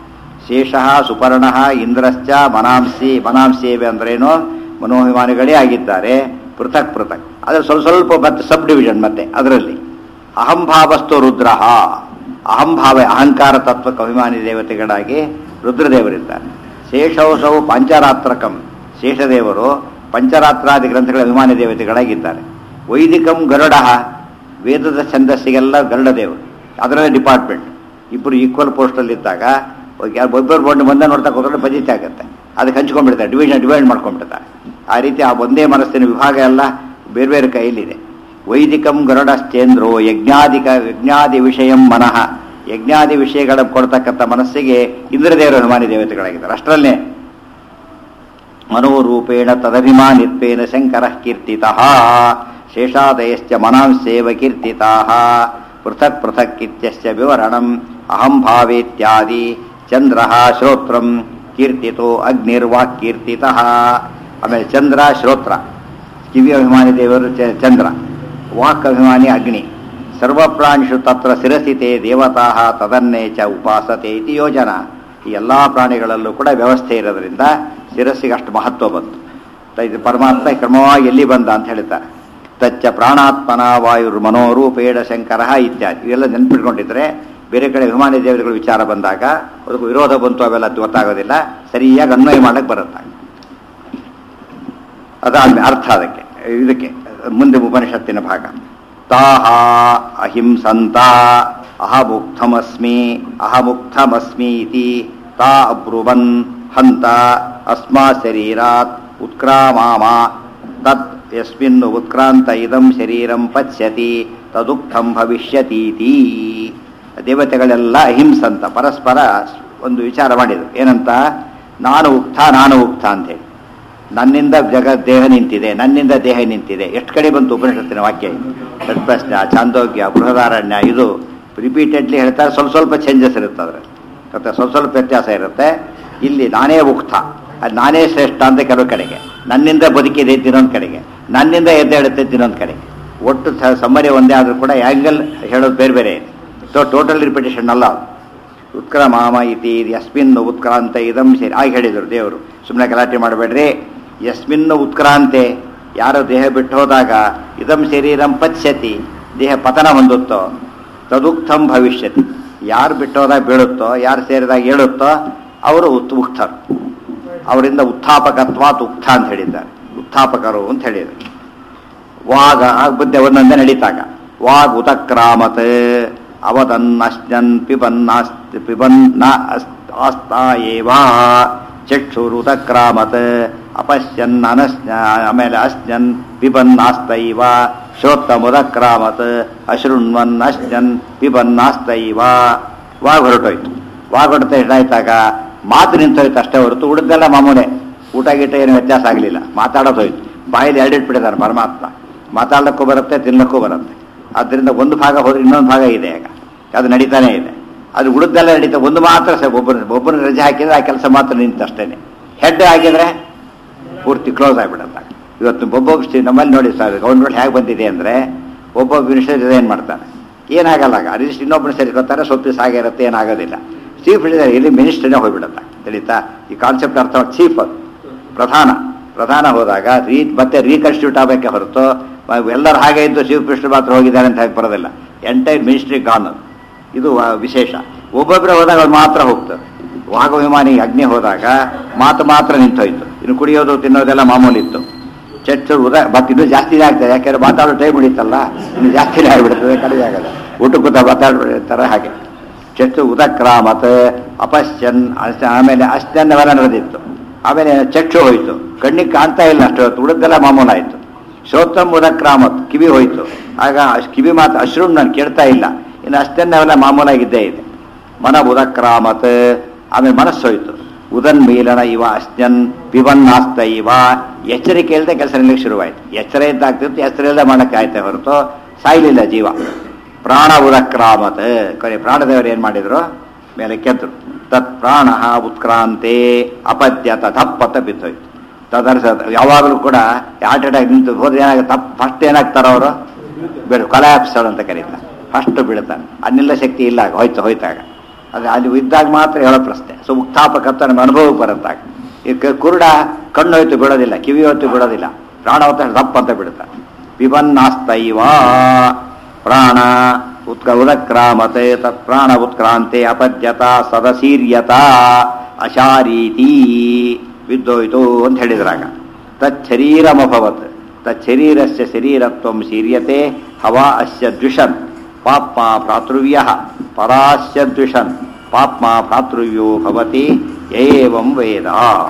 ಶೇಷಃ ಸುಪರ್ಣ ಇಂದ್ರಶ್ಚ ಮನಾಂಸಿ ಮನಾಂಸೇವೆ ಅಂದ್ರೇನು ಮನೋಭಿಮಾನಿಗಳೇ ಆಗಿದ್ದಾರೆ ಪೃಥಕ್ ಪೃಥಕ್ ಅದ್ರ ಸ್ವಲ್ಪ ಸ್ವಲ್ಪ ಮತ್ತೆ ಸಬ್ ಡಿವಿಷನ್ ಮತ್ತೆ ಅದರಲ್ಲಿ ಅಹಂಭಾವಸ್ತು ರುದ್ರ ಅಹಂಭಾವ ಅಹಂಕಾರ ತತ್ವಕ್ಕೆ ಅಭಿಮಾನಿ ದೇವತೆಗಳಾಗಿ ರುದ್ರದೇವರಿದ್ದಾರೆ ಶೇಷೌಸವು ಪಂಚರಾತ್ರಕಂ ಶೇಷದೇವರು ಪಂಚರಾತ್ರಾದಿ ಗ್ರಂಥಗಳ ಅಭಿಮಾನಿ ದೇವತೆಗಳಾಗಿದ್ದಾರೆ ವೈದಿಕಂ ಗರುಡ ವೇದದ ಛಂದಸ್ಸಿಗೆಲ್ಲ ಗರುಡ ದೇವರು ಅದರಲ್ಲೇ ಡಿಪಾರ್ಟ್ಮೆಂಟ್ ಇಬ್ಬರು ಈಕ್ವಲ್ ಪೋಸ್ಟಲ್ಲಿದ್ದಾಗ ಒಬ್ಬರು ಬೋರ್ಡ್ ಮುಂದೆ ನೋಡ್ತಾ ಕೂತ್ಕೊಂಡು ಪಜಿತಿ ಆಗುತ್ತೆ ಅದಕ್ಕೆ ಹಂಚ್ಕೊಂಡ್ಬಿಡ್ತಾರೆ ಡಿವಿಷನ್ ಡಿವೈಡ್ ಮಾಡ್ಕೊಂಡ್ಬಿಡ್ತಾರೆ ಆ ರೀತಿ ಆ ಒಂದೇ ಮನಸ್ಸಿನ ವಿಭಾಗ ಎಲ್ಲ ಬೇರೆ ಬೇರೆ ಕೈಯಲ್ಲಿದೆ ವೈದಿಕಂ ಗರುಡಶ್ಚೇಂದ್ರೋ ಯಜ್ಞಾದಿಕ ಯಜ್ಞಾದಿ ವಿಷಯಂ ಮನಃ ಯಜ್ಞಾದಿ ವಿಷಯಗಳ ಕೊಡ್ತಕ್ಕಂಥ ಮನಸ್ಸಿಗೆ ಇಂದ್ರದೇವರು ಅಭಿಮಾನಿ ದೇವತೆಗಳಾಗಿದ್ದಾರೆ ಅಷ್ಟರಲ್ಲೇ ಮನೋರೂಪೇಣ ತದಭಿಮಾನಿತ್ವೇನ ಶಂಕರ ಕೀರ್ತಿತ ಶೇಷಾದಯಶ್ಚ ಮನಾಂಸೇವ ಕೀರ್ತಿತಾ ಪೃಥಕ್ ಪೃಥಕ್ ಇತ್ಯಸ್ಯ ವಿವರಣಂ ಅಹಂಭಾವೇತ್ಯಾದಿ ಚಂದ್ರ ಶ್ರೋತ್ರಂ ಕೀರ್ತಿತೋ ಅಗ್ನಿರ್ವಾಕ್ಕೀರ್ತಿತ ಆಮೇಲೆ ಚಂದ್ರ ಶ್ರೋತ್ರ ಕಿವಿ ಅಭಿಮಾನಿ ದೇವರು ಚ- ಚಂದ್ರ ವಾಕ್ ಅಭಿಮಾನಿ ಅಗ್ನಿ ಸರ್ವಪ್ರಾಣಿಷು ತತ್ರ ಶಿರಸಿತೆ ದೇವತಾ ತದನ್ನೇ ಚ ಉಪಾಸತೆ ಇತಿ ಯೋಜನಾ ಈ ಎಲ್ಲ ಪ್ರಾಣಿಗಳಲ್ಲೂ ಕೂಡ ವ್ಯವಸ್ಥೆ ಇರೋದ್ರಿಂದ ಶಿರಸ್ಸಿಗೆ ಅಷ್ಟು ಮಹತ್ವ ಬಂತು ತ- ಇದು ಪರಮಾತ್ಮ ಕ್ರಮವಾಗಿ ಎಲ್ಲಿ ಬಂದ ಅಂತ ಹೇಳ್ತಾರೆ ತಚ್ಚ ಪ್ರಾಣಾತ್ಮನ ವಾಯುರ್ ಮನೋರೂಪೇಣ ಶಂಕರ ಇತ್ಯಾದಿ ಇವೆಲ್ಲ ನೆನ್ಪಿಟ್ಕೊಂಡಿದ್ರೆ ಬೇರೆ ಕಡೆ ಅಭಿಮಾನಿ ದೇವತೆಗಳ ವಿಚಾರ ಬಂದಾಗ ಅದಕ್ಕೂ ವಿರೋಧ ಬಂತು ಅವೆಲ್ಲ ಗೊತ್ತಾಗೋದಿಲ್ಲ ಸರಿಯಾಗಿ ಅನ್ವಯ ಮಾಡಕ್ಕೆ ಬರುತ್ತೆ ಅದಾದ್ಮೇಲೆ ಅರ್ಥ ಅದಕ್ಕೆ ಇದಕ್ಕೆ ಮುಂದೆ ಉಪನಿಷತ್ತಿನ ಭಾಗ ತಾಹ ಅಹಿಂಸಂತ ಅಹಮುಕ್ತಮಸ್ಮಿ ಅಹಮುಕ್ತಮಸ್ಮಿ ಇತಿ ತಾ ಅಬ್ರುವನ್ ಹಂತ ಅಸ್ಮಾ ಶರೀರಾತ್ ಉತ್ಕ್ರಾಮಾಮ ತತ್ ಯಸ್ಮಿನ್ ಉತ್ಕ್ರಾಂತ ಇದಂ ಶರೀರಂ ಪಚ್ಯತಿ ತದುಕ್ತಂ ಭವಿಷ್ಯತೀತಿ ದೇವತೆಗಳೆಲ್ಲ ಅಹಿಂಸಂತ ಪರಸ್ಪರ ಒಂದು ವಿಚಾರ ಮಾಡಿದರು ಏನಂತ ನಾನು ಉಕ್ತ ನಾನು ಉಕ್ತ ಅಂತೇಳಿ ನನ್ನಿಂದ ಜಗ ದೇಹ ನಿಂತಿದೆ ನನ್ನಿಂದ ದೇಹ ನಿಂತಿದೆ ಎಷ್ಟು ಕಡೆ ಬಂತು ಉಪನಿಷತ್ತಿನ ವಾಕ್ಯ ಇದು ತತ್ಪ್ರಶ್ನ ಚಾಂದೋಗ್ಯ ಬೃಹದಾರಣ್ಯ ಇದು ರಿಪೀಟೆಡ್ಲಿ ಹೇಳ್ತಾರೆ ಸ್ವಲ್ಪ ಸ್ವಲ್ಪ ಚೇಂಜಸ್ ಇರುತ್ತೆ ಅದರಲ್ಲಿ ಮತ್ತೆ ಸ್ವಲ್ಪ ಸ್ವಲ್ಪ ವ್ಯತ್ಯಾಸ ಇರುತ್ತೆ ಇಲ್ಲಿ ನಾನೇ ಉಕ್ತ ಅದು ನಾನೇ ಶ್ರೇಷ್ಠ ಅಂತ ಕೆಲವು ಕಡೆಗೆ ನನ್ನಿಂದ ಬದುಕಿದೆ ಅಂತ ಇನ್ನೊಂದು ಕಡೆಗೆ ನನ್ನಿಂದ ಎದ್ದೇಳುತ್ತೆ ಅಂತ ಇನ್ನೊಂದು ಕಡೆಗೆ ಒಟ್ಟು ಸಮ್ಮರಿ ಒಂದೇ ಆದರೂ ಕೂಡ ಆ್ಯಂಗಲ್ ಹೇಳೋದು ಬೇರೆ ಬೇರೆ ಇದೆ ಸೊ ಟೋಟಲ್ ರಿಪಿಟೇಷನ್ ಅಲ್ಲ ಅದು. ಉತ್ಕ್ರಮಾಮ ಇತಿ ಯಸ್ಮಿನ್ ಉತ್ಕ್ರಾಂತ ಇದಂ ಸರಿ ಆಗಿ ಹೇಳಿದರು ದೇವರು ಸುಮ್ಮನೆ ಗಲಾಟೆ ಮಾಡಬೇಡ್ರಿ ಯಸ್ಮಿನ್ ಉತ್ಕ್ರಾಂತೆ ಯಾರು ದೇಹ ಬಿಟ್ಟು ಹೋದಾಗ ಇದಂ ಶರೀರಂ ಪಚ್ಯತಿ ದೇಹ ಪತನ ಹೊಂದುತ್ತೋ ತದುಕ್ತಂ ಭವಿಷ್ಯತಿ ಯಾರು ಬಿಟ್ಟು ಹೋದಾಗ ಬೀಳುತ್ತೋ ಯಾರು ಸೇರಿದಾಗ ಏಳುತ್ತೋ ಅವರು ಉತ್ ಉಕ್ತರು ಅವರಿಂದ ಉತ್ಥಾಪಕತ್ವಾತ್ ಉಕ್ತ ಅಂತ ಹೇಳಿದ್ದಾರೆ ಉತ್ಥಾಪಕರು ಅಂತ ಹೇಳಿದರು ವಾಗ ಬುದ್ಧಿ ಒಂದೊಂದೇ ನಡೀತಾಗ ವಾಗ್ ಉತಕ್ರಾಮತ್ ಅವದನ್ ಅಶ್ನನ್ ಪಿಬನ್ ಆಸ್ತ್ ಪಿಬನ್ ನ ಅಸ್- ಆಸ್ತಾ ಏವ ಚಕ್ಷುರುತಕ್ರಾಮತ್ ಅಪಶ್ಯನ್ ಅನಶ್ನ ಆಮೇಲೆ ಅಶ್ನನ್ ಪಿಬನ್ ಆಸ್ತೈವ ಶ್ರೋತ್ತಮುದಕ್ರಾಮತ್ ಅಶೃಣ್ವನ್ ಅಶ್ನನ್ ಪಿಬನ್ ಆಸ್ತೈವ ವಾಗ್ ಹೊರಟೋಯ್ತು ವಾಗ್ ಹೊರಟ ಏನಾಯ್ತಾಗ ಮಾತು ನಿಂತೋಯ್ತು ಅಷ್ಟೇ ಹೊರತು ಉಳಿದೆಲ್ಲ ಮಾಮೂಲೆ ಊಟ ಗೀಟ ಏನು ವ್ಯತ್ಯಾಸ ಆಗಲಿಲ್ಲ ಮಾತಾಡೋದು ಹೋಯ್ತು ಬಾಯಲ್ಲಿ ಎರಡಿಟ್ಬಿಟ್ಟಿದ್ದಾರೆ ಪರಮಾತ್ಮ ಮಾತಾಡೋಕ್ಕೂ ಬರುತ್ತೆ ತಿನ್ನಕ್ಕೂ ಬರುತ್ತೆ ಆದ್ದರಿಂದ ಒಂದು ಭಾಗ ಹೋದ್ರೆ ಇನ್ನೊಂದು ಭಾಗ ಇದೆ ಈಗ ಅದು ನಡೀತಾನೆ ಇದೆ ಅದು ಉಳಿದೆಲ್ಲ ನಡೀತಾ ಒಂದು ಮಾತ್ರ ಸ ಒಬ್ಬರು ಒಬ್ಬರು ರಜೆ ಹಾಕಿದ್ರೆ ಆ ಕೆಲಸ ಮಾತ್ರ ನಿಂತು ಅಷ್ಟೇನೆ ಹೆಡ್ ಹಾಕಿದ್ರೆ ಪೂರ್ತಿ ಕ್ಲೋಸ್ ಆಗಿಬಿಡುತ್ತೆ ಇವತ್ತು ಒಬ್ಬೊಬ್ಬ ಸ್ಟಿ- ನಮ್ಮಲ್ಲಿ ನೋಡಿ ಸರ್ ಗೌರ್ಮೆಂಟ್ ಹೇಗೆ ಬಂದಿದೆ ಅಂದರೆ ಒಬ್ಬೊಬ್ಬ ಮಿನಿಸ್ಟರ್ ರಿಸೈನ್ ಮಾಡ್ತಾನೆ ಏನಾಗಲ್ಲ ಆಗ ಅರಿಸ್ಟ್ ಇನ್ನೊಬ್ಬರು ಸೇರಿಕೊತಾರೆ ಸ್ವಲ್ಪ ದಿವಸ ಹಾಗೆ ಇರುತ್ತೆ ಏನಾಗೋದಿಲ್ಲ ಚೀಫ್ ಹಿಡಿದಾರೆ ಇಲ್ಲಿ ಮಿನಿಸ್ಟರ್ನೇ ಹೋಗ್ಬಿಡುತ್ತೆ ತಿಳಿತಾ ಈ ಕಾನ್ಸೆಪ್ಟ್ ಅರ್ಥ ಚೀಫ್ ಅದು ಪ್ರಧಾನ ಪ್ರಧಾನ ಹೋದಾಗ ರೀ ಮತ್ತೆ ರೀಕನ್ಸ್ಟಿಟ್ಯೂಟ್ ಆಗಬೇಕೆ ಹೊರತು ಮ- ಎಲ್ಲರೂ ಹಾಗೆ ಇದ್ದು ಚೀಫ್ ಮಿನಿಸ್ಟರ್ ಮಾತ್ರ ಹೋಗಿದ್ದಾರೆ ಅಂತ ಹೇಗೆ ಬರೋದಿಲ್ಲ ಎಂಟೈರ್ ಮಿನಿಸ್ಟ್ರಿ ಗಾನ್ ಅದು. ಇದು ಆ, ವಿಶೇಷ ಒಬ್ಬೊಬ್ಬರೇ ಹೋದಾಗ ಅವ್ರು ಮಾತ್ರ ಹೋಗ್ತಾರೆ ವಾಘ ವಿಮಾನಿ ಅಗ್ನಿ ಹೋದಾಗ ಮಾತು ಮಾತ್ರ ನಿಂತೋಯ್ತು ಇನ್ನು ಕುಡಿಯೋದು ತಿನ್ನೋದೆಲ್ಲ ಮಾಮೂಲಿ ಇತ್ತು ಚರ್ಚ್ ಉದ ಮತ್ತೆ ಇನ್ನೂ ಜಾಸ್ತಿನೇ ಆಗ್ತದೆ ಯಾಕೆಂದ್ರೆ ಮಾತಾಡೋ ಟೈಮ್ ಹಿಡಿತಲ್ಲ ಇನ್ನು ಜಾಸ್ತಿನೇ ಆಗಿಬಿಡ್ತದೆ ಕಡಿಮೆ ಆಗಲ್ಲ ಊಟಕ್ಕೆ ಕೂತ ಮಾತಾಡ್ಬಿಡ್ತಾರೆ ಹಾಗೆ ಚರ್ಚ್ ಉದಕ್ರಾಮತ್ ಅಪಶ್ಚನ್ ಅಸ್- ಆಮೇಲೆ ಅಷ್ಟನ್ನೆಲ್ಲ ನಡೆದಿತ್ತು ಆಮೇಲೆ ಚಕ್ಷು ಹೋಯ್ತು ಕಣ್ಣಿಗೆ ಕಾಣ್ತಾ ಇಲ್ಲ ಅಷ್ಟು ಹೊತ್ತು ಉಳಿದೆಲ್ಲ ಮಾಮೂಲಾಯಿತು ಶ್ರೋತಂ ಉದಕ್ರಾಮತ್ ಕಿವಿ ಹೋಯ್ತು ಆಗ ಅಶ್- ಕಿವಿ ಮಾತು ಅಶ್ರೂ ನಾನು ಕೇಳ್ತಾ ಇಲ್ಲ ಇನ್ನು ಅಷ್ಟನ್ನೆಲ್ಲ ಮಾಮೂಲಾಗಿದ್ದೇ ಇದೆ ಮನ ಉದಕ್ರಾಮತ್ ಆಮೇಲೆ ಮನಸ್ಸು ಹೋಯ್ತು ಉದನ್ಮೀಲನ ಇವ ಅಶ್ನನ್ ಪಿಬನ್ನಾಸ್ತ ಇವ ಎಚ್ಚರಿಕೆ ಇಲ್ಲದೆ ಕೆಲಸ ನಿಲ್ಲಕ್ಕೆ ಶುರುವಾಯ್ತು ಎಚ್ಚರ ಇದ್ದಾಗ್ತಿತ್ತು ಎಚ್ಚರ ಇಲ್ಲದೆ ಮಾಡಕ್ಕೆ ಆಯ್ತೆ ಹೊರತು ಸಾಯ್ಲಿಲ್ಲ ಜೀವ ಪ್ರಾಣ ಉದಕ್ರಾಮತ್ ಕೊನೆ ಪ್ರಾಣದೇವರು ಏನು ಮಾಡಿದ್ರು ಮೇಲೆ ಕೆದ್ರು ತತ್ ಪ್ರಾಣ ಉತ್ಕ್ರಾಂತೆ ಅಪದ್ಯತ ತಪ್ಪತ್ತ ಬಿದ್ದೋಯ್ತು ತದರ್ಸ ಯಾವಾಗಲೂ ಕೂಡ ಹಾರ್ಟ್ ಅಟ್ಯಾಕ್ ನಿಂತು ಹೋದ್ರೆ ಏನಾಗುತ್ತೆ ತಪ್ಪು ಫಸ್ಟ್ ಏನಾಗ್ತಾರ ಅವರು ಬೇಡ ಕೊಲಾಪ್ಸರ್ ಅಂತ ಕರೀತಾರೆ ಫಸ್ಟ್ ಬೀಳ್ತಾನೆ ಅನ್ನಿಲ್ಲ ಶಕ್ತಿ ಇಲ್ಲ ಆಗ ಹೋಯ್ತು ಹೋಯ್ತಾಗ ಅದು ಅಲ್ಲಿ ಇದ್ದಾಗ ಮಾತ್ರ ಹೇಳೋ ಪ್ರಶ್ನೆ ಸೊ ಉಕ್ತಾಪಕತ್ವ ನಮ್ಮ ಅನುಭವಕ್ಕೆ ಬರುತ್ತಾಗ ಈ ಕ- ಕುರುಡ ಕಣ್ಣು ಹೊಯ್ತು ಬಿಡೋದಿಲ್ಲ ಕಿವಿ ಹೊತ್ತು ಬಿಡೋದಿಲ್ಲ ಪ್ರಾಣ ಹೊತ್ತ ದಪ್ಪ ಅಂತ ಬಿಡುತ್ತೆ ಪಿಬನ್ನಾಸ್ತೈವ ಪ್ರಾಣ ಉತ್ಕ ಉದಕ್ರಾಮತೆ ತತ್ ಪ್ರಾಣ ಉತ್ಕ್ರಾಂತೆ ಅಪದ್ಯತ ಸದಸೀರ್ಯತ ಅಶಾರೀತಿ ಬಿದ್ದೋಯ್ತು ಅಂತ ಹೇಳಿದ್ರಾಗ ತಚ್ಚರೀರಮಭವತ್ ತಚ್ಚರೀರಸ್ಯ ಶರೀರತ್ವಂ ಶೀರ್ಯತೆ ಹವಾ ಅಸ್ಯ ದ್ವಿಷನ್ ಪಾಪ್ಮ ಭ್ರಾತೃವ್ಯ ಪರಾಸ್ಯ ದ್ವಿಷನ್ ಪಾಪ್ಮ ಭ್ರಾತೃವ್ಯೋ ಭವತಿ ಏವಂ ವೇದ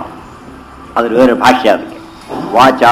ಅದ್ರ ಬೇರೆ ಭಾಷ್ಯ ಅದಕ್ಕೆ ವಾಚಾ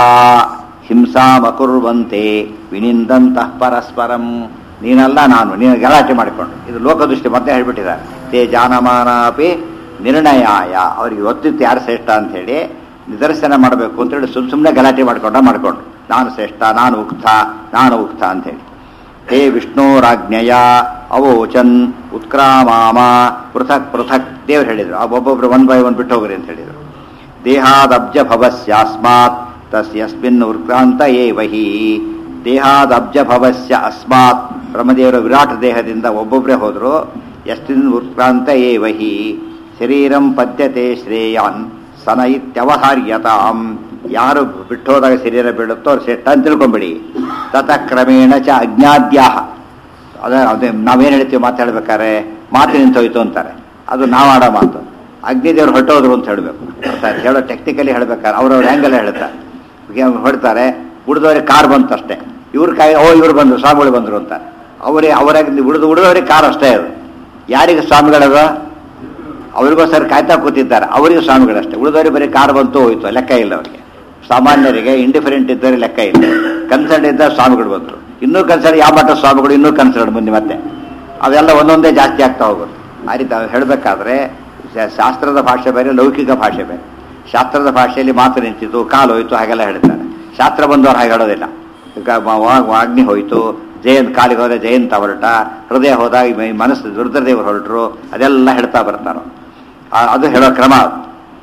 ಹಿಂಸಾಮಕುರ್ವಂತೆ ವಿನಿಂದಂತಃ ಪರಸ್ಪರಂ ನೀನಲ್ಲ ನಾನು ನೀನು ಗಲಾಟೆ ಮಾಡಿಕೊಂಡು ಇದು ಲೋಕದೃಷ್ಟಿ ಮತ್ತೆ ಹೇಳ್ಬಿಟ್ಟಿದ್ದಾರೆ ತೇ ಜಾನಮಾನಾಪಿ ನಿರ್ಣಯಾಯ ಅವ್ರಿಗೆ ಒತ್ತಿತ್ತು ಯಾರು ಶ್ರೇಷ್ಠ ಅಂತ ಹೇಳಿ ನಿದರ್ಶನ ಮಾಡಬೇಕು ಅಂತೇಳಿ ಸುಮ್ ಸುಮ್ಮನೆ ಗಲಾಟೆ ಮಾಡ್ಕೊಂಡ ಮಾಡ್ಕೊಂಡು ನಾನು ಶ್ರೇಷ್ಠ ನಾನು ಉಕ್ತ ನಾನು ಉಕ್ತ ಅಂತೇಳಿ ಹೇ ವಿಷ್ಣೋರಾಜ್ಞೆಯ ಅವೋಚನ್ ಉತ್ಕ್ರಾಮಾಮ ಪೃಥಕ್ ಪೃಥಕ್ ದೇವ್ರು ಹೇಳಿದ್ರು ಆ ಒಬ್ಬೊಬ್ರು ಒನ್ ಬೈ ಒನ್ ಬಿಟ್ಟು ಹೋಗ್ರಿ ಅಂತ ಹೇಳಿದ್ರು ದೇಹಾದಬ್ಜ ಭವಸ್ಯಾಸ್ಮಾತ್ ತಸ್ಯಸ್ಮಿನ್ ವೃತ್ತಾಂತ ಏವಹಿ ದೇಹಾದಬ್ಜ ಭವಸ್ಯ ಅಸ್ಮಾತ್ ಬ್ರಹ್ಮದೇವರ ವಿರಾಟ್ ದೇಹದಿಂದ ಒಬ್ಬೊಬ್ಬರೇ ಹೋದ್ರು ಯಸ್ಮಿನ್ ವೃತ್ತಾಂತ ಏವಹಿ ಶರೀರಂ ಪದ್ಯತೆ ಶ್ರೇಯಾನ್ ಸನ ಇತ್ಯವಹಾರ್ಯತಾಂ ಯಾರು ಬಿಟ್ಟೋದಾಗ ಶರೀರ ಬೀಳುತ್ತೋ ಅವ್ರು ಶ್ರೇಷ್ಠ ಅಂತ ತಿಳ್ಕೊಂಬಿಡಿ ತತ ಕ್ರಮೇಣ ಚ ಅಜ್ಞಾದ್ಯಾಹ ಅದೇ ಅದೇ ನಾವೇನು ಹೇಳ್ತೀವಿ ಮಾತಾಡ್ಬೇಕಾದ್ರೆ ಮಾತು ನಿಂತೋಯ್ತು ಅಂತಾರೆ ಅದು ನಾವು ಆಡೋ ಮಾತು ಅಗ್ನಿದೇವ್ರು ಹೊರಟೋದ್ರು ಅಂತ ಹೇಳಬೇಕು ಅರ್ಥ ಆಯ್ತು? ಹೇಳೋ ಟೆಕ್ನಿಕಲಿ ಹೇಳ್ಬೇಕಾದ್ರೆ ಅವ್ರವ್ರ ಆ್ಯಂಗಲ್ ಹೇಳ್ತಾರೆ ಈಗ ಹೊಡ್ತಾರೆ ಉಳಿದವ್ರಿಗೆ ಕಾರ್ ಬಂತು ಅಷ್ಟೇ ಇವ್ರ ಕಾಯಿ ಓ ಇವ್ರು ಬಂದರು ಸ್ವಾಮಿಗಳು ಬಂದರು ಅಂತ ಅವರೇ ಅವರಾಗಿ ಉಳಿದು ಉಳಿದವ್ರಿಗೆ ಕಾರ್ ಅಷ್ಟೇ ಅದು ಯಾರಿಗೆ ಸ್ವಾಮಿಗಳದು ಅವ್ರಿಗೋಸ್ಕರ ಕಾಯ್ತಾ ಕೂತಿದ್ದಾರೆ ಅವರಿಗೆ ಸ್ವಾಮಿಗಳಷ್ಟೇ ಉಳಿದವರಿಗೆ ಬರೀ ಕಾರ್ ಬಂತು ಹೋಯ್ತು ಲೆಕ್ಕ ಇಲ್ಲ ಅವರಿಗೆ ಸಾಮಾನ್ಯರಿಗೆ ಇಂಡಿಫರೆಂಟ್ ಇದ್ದವರಿಗೆ ಲೆಕ್ಕ ಇಲ್ಲ ಕನ್ಸರ್ನ್ ಇದ್ದ ಸ್ವಾಮಿಗಳು ಬಂದರು ಇನ್ನೂ ಕನ್ಸರ್ನ್ ಯಾವ ಮಟ್ಟ ಸ್ವಾಮಿಗಳು ಇನ್ನೂ ಕನ್ಸರ್ನ್ ಮುಂದೆ ಮತ್ತೆ ಅವೆಲ್ಲ ಒಂದೊಂದೇ ಜಾಸ್ತಿ ಆಗ್ತಾ ಹೋಗುತ್ತೆ ಆ ರೀತಿ ಅವ್ರು ಹೇಳಬೇಕಾದ್ರೆ ಶಾಸ್ತ್ರದ ಭಾಷೆ ಬೇರೆ ಲೌಕಿಕ ಭಾಷೆ ಬೇರೆ ಶಾಸ್ತ್ರದ ಭಾಷೆಯಲ್ಲಿ ಮಾತು ನಿಂತಿತು ಕಾಲು ಹೋಯ್ತು ಹಾಗೆಲ್ಲ ಹೇಳ್ತಾರೆ ಶಾಸ್ತ್ರ ಬಂದವರು ಹಾಗೆ ಹೇಳೋದಿಲ್ಲ ಈಗ ಮ- ವಾ- ವಾಗ್ನಿ ಹೋಯ್ತು ಜಯಂತ್ ಕಾಲಿಗೆ ಹೋದ ಜಯಂತ ಹೊರಟ ಹೃದಯ ಹೋದಾಗ ಈ ಮನಸ್ಸು ರುದ್ರದೇವರು ಹೊರಟರು ಅದೆಲ್ಲ ಹೇಳ್ತಾ ಬರ್ತಾರೋ ಆ- ಅದು ಹೇಳೋ ಕ್ರಮ ಅದು.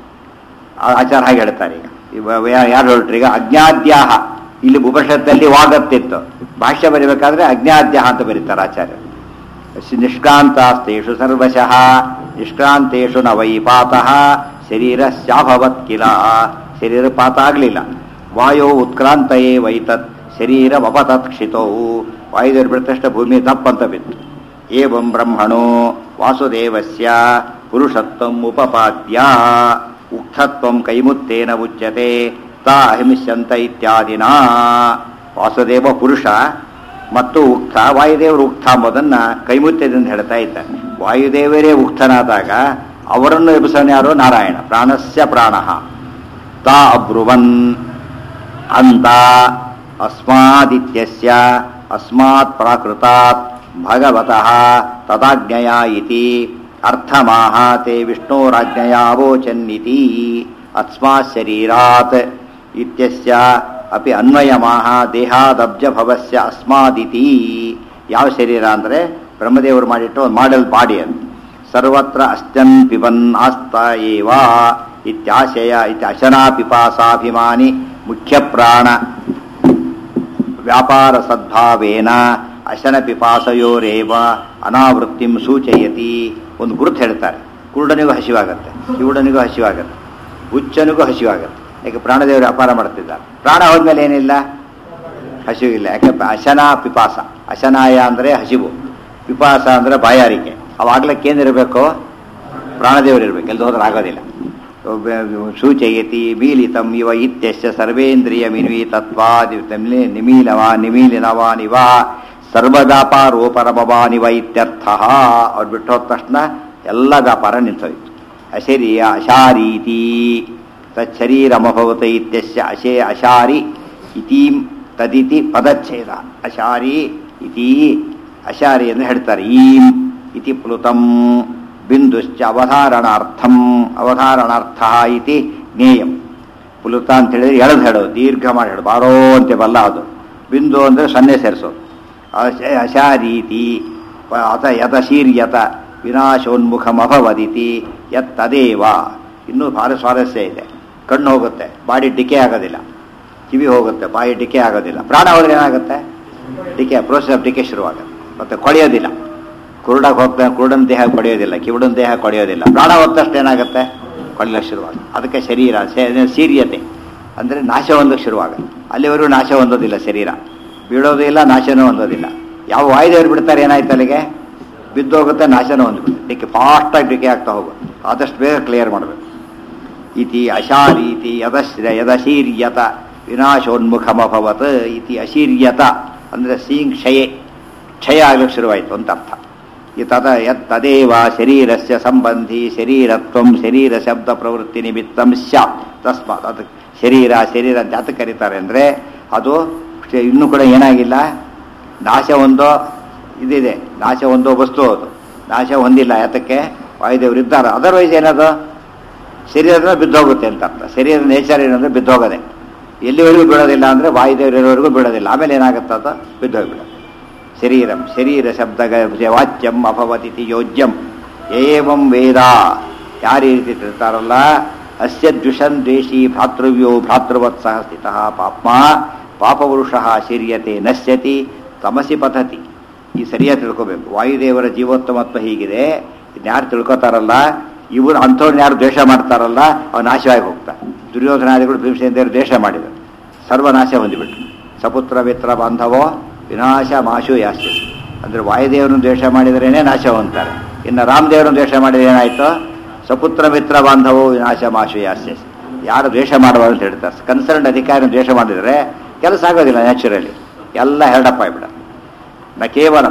ಆ ಆಚಾರ ಹಾಗೆ ಹೇಳ್ತಾರೆ ಈಗ ಇವ- ಯಾ- ಯಾರು ಹೊರಟ್ರು ಈಗ ಅಜ್ಞಾದ್ಯಾಹ ಇಲ್ಲಿ ಉಪನಿಷತ್ತಲ್ಲಿ ವಾಗತ್ತಿತ್ತು ಭಾಷ್ಯ ಬರೀಬೇಕಾದ್ರೆ ಅಜ್ಞಾದ್ಯಾಹ ಅಂತ ಬರೀತಾರೆ ಆಚಾರ್ಯ ನಿಷ್ಕ್ರಾಂತಾಸ್ತೇಷು ಸರ್ವಶಃ ನಿಷ್ಕ್ರಾಂತೇಷು ನ ವೈ ಪಾತಃ ಶರೀರ ಸ್ಯಾಭವತ್ ಕಿಲ ಶರೀರ ಪಾತ ಆಗಲಿಲ್ಲ ವಾಯೋ ಉತ್ಕ್ರಾಂತಯೇ ವೈತತ್ ಶರೀರ ವಪತತ್ ಕ್ಷಿತೌ ವಾಯುದೇವರು ಬಿಟ್ಟ ತಕ್ಷಣ ಭೂಮಿ ದಪ್ಪಂತ ಬಿತ್ತು ಏವಂ ಬ್ರಹ್ಮಣೋ ವಾಸುದೇವಸ್ಯ ಪುರುಷತ್ವಂ ಉಪಪಾದ್ಯ ಉಕ್ತತ್ವಂ ಕೈಮುತ್ತೇನ ಉಚ್ಯತೆ ತಾ ಅಹಿಮಿಷ್ಯಂತ ಇತ್ಯಾದಿನ ವಾಸುದೇವ ಪುರುಷ ಮತ್ತು ಉಕ್ತ ವಾಯುದೇವರು ಉಕ್ತ ಎಂಬುದನ್ನ ಕೈಮುತ್ಯದಿಂದ ಹೇಳ್ತಾ ಇದ್ದಾನೆ ವಾಯುದೇವರೇ ಉಕ್ತನಾದಾಗ ಅವರನ್ನು ಎಬ್ಬಿಸೋನು ಯಾರು ನಾರಾಯಣ ಪ್ರಾಣಸ್ಯ ಪ್ರಾಣ ತಾ ಅಬ್ರುವನ್ ಅಂತ ಅಸ್ಮಾದಿತ್ಯಸ್ಯ ಅಸ್ಮಾತ್ ಪ್ರಾಕೃತಾತ್ ಭಗವತಃ ತದಾಜ್ಞಯ ಇತಿ ಅರ್ಥಮಾಹ ತೇ ವಿಷ್ಣೋರಾಜ್ಞಯ ಅವೋಚನ್ನಿತಿ ಅಸ್ಮಾತ್ ಶರೀರಾತ್ ಇತ್ಯಸ್ಯ ಅಪಿ ಅನ್ವಯಮಾಹ ದೇಹಾದಬ್ಜ ಭವಸ್ಯ ಅಸ್ಮಾದಿತಿ ಯಾವ ಶರೀರ ಅಂದರೆ ಬ್ರಹ್ಮದೇವರು ಮಾಡಿಟ್ಟು ಒಂದು ಮಾಡೆಲ್ ಬಾಡಿ ಅದು ಸರ್ವತ್ರ ಅಶ್ಚನ್ ಪಿಬನ್ ಆಸ್ತ ಏವ ಇತ್ಯಾಶಯ ಇತಿ ಅಶನಾ ಪಿಪಾಸಾಭಿಮಾನಿ ಮುಖ್ಯ ಪ್ರಾಣ ವ್ಯಾಪಾರ ಸದ್ಭಾವೇನ ಅಶನ ಪಿಪಾಸಯೋರೇವ ಅನಾವೃತ್ತಿಂ ಸೂಚಯತಿ ಒಂದು ಗುರುತು ಹೇಳ್ತಾರೆ ಕುರುಡನಿಗೂ ಹಸಿವಾಗತ್ತೆ ಕಿವುಡನಿಗೂ ಹಸಿವಾಗತ್ತೆ ಹುಚ್ಚನಿಗೂ ಹಸಿವಾಗತ್ತೆ ಯಾಕೆ ಪ್ರಾಣದೇವರು ವ್ಯಾಪಾರ ಮಾಡ್ತಿದ್ದಾರೆ ಪ್ರಾಣ ಹೋದ್ಮೇಲೆ ಏನಿಲ್ಲ ಹಸಿವು ಇಲ್ಲ ಯಾಕೆ ಅಶನ ಪಿಪಾಸ ಅಶನಾಯ ಅಂದರೆ ಹಸಿವು ಪಿಪಾಸ ಅಂದರೆ ಬಾಯಾರಿಕೆ ಅವಾಗ್ಲಕ್ಕೆ ಏನಿರಬೇಕು ಪ್ರಾಣದೇವರು ಇರಬೇಕು ಎಲ್ಲಿ ಹೋದ್ರೆ ಆಗೋದಿಲ್ಲ ಸೂಚಯತಿ ಮೀಲಿತಂ ಇವ ಇತ್ಯಶ್ಚ ಸರ್ವೇಂದ್ರಿಯ ಮಿನ್ವೀತತ್ವಾದಿ ನಿಮೀಲವ ನಿಮೀಲಿನವಾನಿವ ಸರ್ವವ್ಯಾಪಾರೋಪರಮವಾನಿವ ಇತ್ಯರ್ಥ ಅವ್ರು ಬಿಟ್ಟು ಹೋದ ತಕ್ಷಣ ಎಲ್ಲ ವ್ಯಾಪಾರ ನಿಂತೋಯ್ತು ಅಶರೀಯ ಅಶಾರೀತಿ ತಚ್ಚರೀರಮಭವತ ಇತ್ಯಸ್ಯ ಅಶೇ ಅಶಾರಿ ಇತೀಂ ತದಿತಿ ಪದಚ್ಛೇದ ಅಶಾರಿ ಇತಿ ಅಶಾರಿ ಎಂದು ಹೇಳ್ತಾರೆ ಈಂ ಇತಿ ಪ್ಲುತಂ ಬಿಂದುಶ್ಚ ಅವಧಾರಣಾರ್ಥಂ ಅವಧಾರಣಾರ್ಥ ಇತಿ ಜ್ಞೇಯಂ ಪ್ಲುತ ಅಂತ ಹೇಳಿದ್ರೆ ಎಳೆದು ಹೇಳೋದು ದೀರ್ಘ ಮಾಡಿ ಹೇಳೋದು ಬಾರೋ ಅಂತೇವಲ್ಲ ಅದು ಬಿಂದು ಅಂದರೆ ಸೊನ್ನೆ ಸೇರಿಸೋದು ಅಶ- ಅಶಾರೀತಿ ಪ- ಅಥ ಯತಶೀರ್ಯತ ವಿನಾಶೋನ್ಮುಖಮಭವದಿತಿ ಯತ್ ತದೇವ ಇನ್ನೂ ಭಾಳ ಸ್ವಾರಸ್ಯ ಇದೆ ಕಣ್ಣು ಹೋಗುತ್ತೆ ಬಾಡಿ ಡಿಕೆ ಆಗೋದಿಲ್ಲ ಕಿವಿ ಹೋಗುತ್ತೆ ಬಾಯಿ ಡಿಕೆ ಆಗೋದಿಲ್ಲ ಪ್ರಾಣ ಹೋದ್ರೆ ಏನಾಗುತ್ತೆ ಡಿಕೆ ಪ್ರೋಸೆಸ್ ಆಫ್ ಡಿಕೆ ಶುರುವಾಗುತ್ತೆ ಮತ್ತೆ ಕೊಳೆಯೋದಿಲ್ಲ ಕುರುಡಾಗಿ ಹೋಗ್ತಾನೆ ಕುರುಡನ ದೇಹ ಕೊಡೆಯೋದಿಲ್ಲ ಕಿವುಡನ ದೇಹ ಕೊಡೆಯೋದಿಲ್ಲ ಪ್ರಾಣ ಹೊತ್ತಷ್ಟು ಏನಾಗುತ್ತೆ ಕೊಡಲಿಕ್ಕೆ ಶುರುವಾಗ ಅದಕ್ಕೆ ಶರೀರ ಸೇ- ಸೀರಿಯತೆ ಅಂದರೆ ನಾಶ ಹೊಂದಕ್ಕೆ ಶುರುವಾಗುತ್ತೆ ಅಲ್ಲಿವರೆಗೂ ನಾಶ ಹೊಂದೋದಿಲ್ಲ ಶರೀರ ಬೀಳೋದು ಇಲ್ಲ ನಾಶನೂ ಹೊಂದೋದಿಲ್ಲ ಯಾವ ವಾಯುದೇವರು ಬಿಡ್ತಾರೆ ಏನಾಯ್ತು ಅಲ್ಲಿಗೆ ಬಿದ್ದೋಗುತ್ತೆ ನಾಶನೂ ಹೊಂದ್ಬಿಡುತ್ತೆ ಡಿಕ್ಕೆ ಫಾಸ್ಟಾಗಿ ಡಿಕೆ ಆಗ್ತಾ ಹೋಗುತ್ತೆ ಆದಷ್ಟು ಬೇಗ ಕ್ಲಿಯರ್ ಮಾಡಬೇಕು ಇತಿ ಅಶಾರೀತಿ ಯದಶ್ರ ಯದಶೀರ್ಯತ ವಿನಾಶೋನ್ಮುಖಮಭವತ್ ಇತಿ ಅಶೀರ್ಯತ ಅಂದರೆ ಸೀಂಗ್ ಕ್ಷಯೆ ಕ್ಷಯ ಆಗ್ಲಿಕ್ಕೆ ಶುರುವಾಯಿತು ಅಂತ ಅರ್ಥ ಈ ತದ ಯತ್ ತದೇವ ಶರೀರಸ್ಯ ಸಂಬಂಧಿ ಶರೀರತ್ವಂ ಶರೀರ ಶಬ್ದ ಪ್ರವೃತ್ತಿ ನಿಮಿತ್ತಂ ಸ್ಯಾತ್ ತಸ್ಮಾತ್ ಅದು ಶರೀರ ಶರೀರ ಅಂತ ಯಾತಕ್ಕೆ ಕರೀತಾರೆ ಅಂದರೆ ಅದು ಶ- ಇನ್ನೂ ಕೂಡ ಏನಾಗಿಲ್ಲ ನಾಶ ಹೊಂದೋ ಇದಿದೆ ನಾಶ ಹೊಂದೋ ವಸ್ತು ಅದು ನಾಶ ಹೊಂದಿಲ್ಲ ಯಾತಕ್ಕೆ ವಾಯುದೇವರು ಇದ್ದಾರೆ ಅದರ್ವೈಸ್ ಏನದು ಶರೀರದ ಬಿದ್ದೋಗುತ್ತೆ ಅಂತ ಅರ್ಥ ಶರೀರದ ನೇಚರ್ ಏನಂದ್ರೆ ಬಿದ್ದೋಗದೆ ಎಲ್ಲಿವರೆಗೂ ಬೀಳೋದಿಲ್ಲ ಅಂದರೆ ವಾಯುದೇವರಿವರೆಗೂ ಬೀಳೋದಿಲ್ಲ ಆಮೇಲೆ ಏನಾಗುತ್ತೆ ಅದು ಬಿದ್ದೋಗ್ಬಿಡುತ್ತೆ ಶರೀರಂ ಶರೀರ ಶಬ್ದ ವಾಚ್ಯಂ ಅಭವತಿಥಿ ಯೋಜ್ಯಂ ಏವಂ ವೇದ ಯಾರು ಈ ರೀತಿ ತಿಳ್ತಾರಲ್ಲ ಅಸ್ಯ ದ್ವಿಷನ್ ದ್ವೇಷಿ ಭ್ರಾತೃವ್ಯೋ ಭ್ರಾತೃವತ್ಸಹ ಸ್ಥಿತಃ ಪಾಪ್ಮ ಪಾಪಪುರುಷ ಶೀರ್ಯತೆ ನಶ್ಯತಿ ತಮಸಿ ಪತತಿ ಈ ಸರಿಯಾಗಿ ತಿಳ್ಕೋಬೇಕು ವಾಯುದೇವರ ಜೀವೋತ್ತಮತ್ವ ಹೀಗಿದೆ ಯಾರು ತಿಳ್ಕೊತಾರಲ್ಲ ಇವರು ಅಂಥವ್ರನ್ನ ಯಾರು ದ್ವೇಷ ಮಾಡ್ತಾರಲ್ಲ ಅವ್ರು ನಾಶವಾಗಿ ಹೋಗ್ತಾರೆ ದುರ್ಯೋಧನಾದಿಗಳು ಭೀಮಸೇನದೇವರು ದ್ವೇಷ ಮಾಡಿದರು ಸರ್ವನಾಶ ಹೊಂದಿಬಿಟ್ರು ಸಪುತ್ರ ಮಿತ್ರ ಬಾಂಧವೋ ವಿನಾಶ ಮಾಶು ಯಾಸ್ತಿ ಅಂದರೆ ವಾಯುದೇವರನ್ನು ದ್ವೇಷ ಮಾಡಿದರೇನೆ ನಾಶ ಹೊಂದ್ತಾರೆ ಇನ್ನು ರಾಮದೇವರನ್ನು ದ್ವೇಷ ಮಾಡಿದ್ರೆ ಏನಾಯಿತು ಸಪುತ್ರ ಮಿತ್ರ ಬಾಂಧವೋ ವಿನಾಶ ಮಾಶು ಯಾಸ್ಯ ಯಾರು ದ್ವೇಷ ಮಾಡಬಾರ್ದು ಅಂತ ಹೇಳ್ತಾರೆ ಕನ್ಸರ್ನ್ ಅಧಿಕಾರಿ ದ್ವೇಷ ಮಾಡಿದರೆ ಕೆಲಸ ಆಗೋದಿಲ್ಲ ನ್ಯಾಚುರಲಿ ಎಲ್ಲ ಹೆರಡಪ್ಪ ಆಗ್ಬಿಡ ನ ಕೇವಲ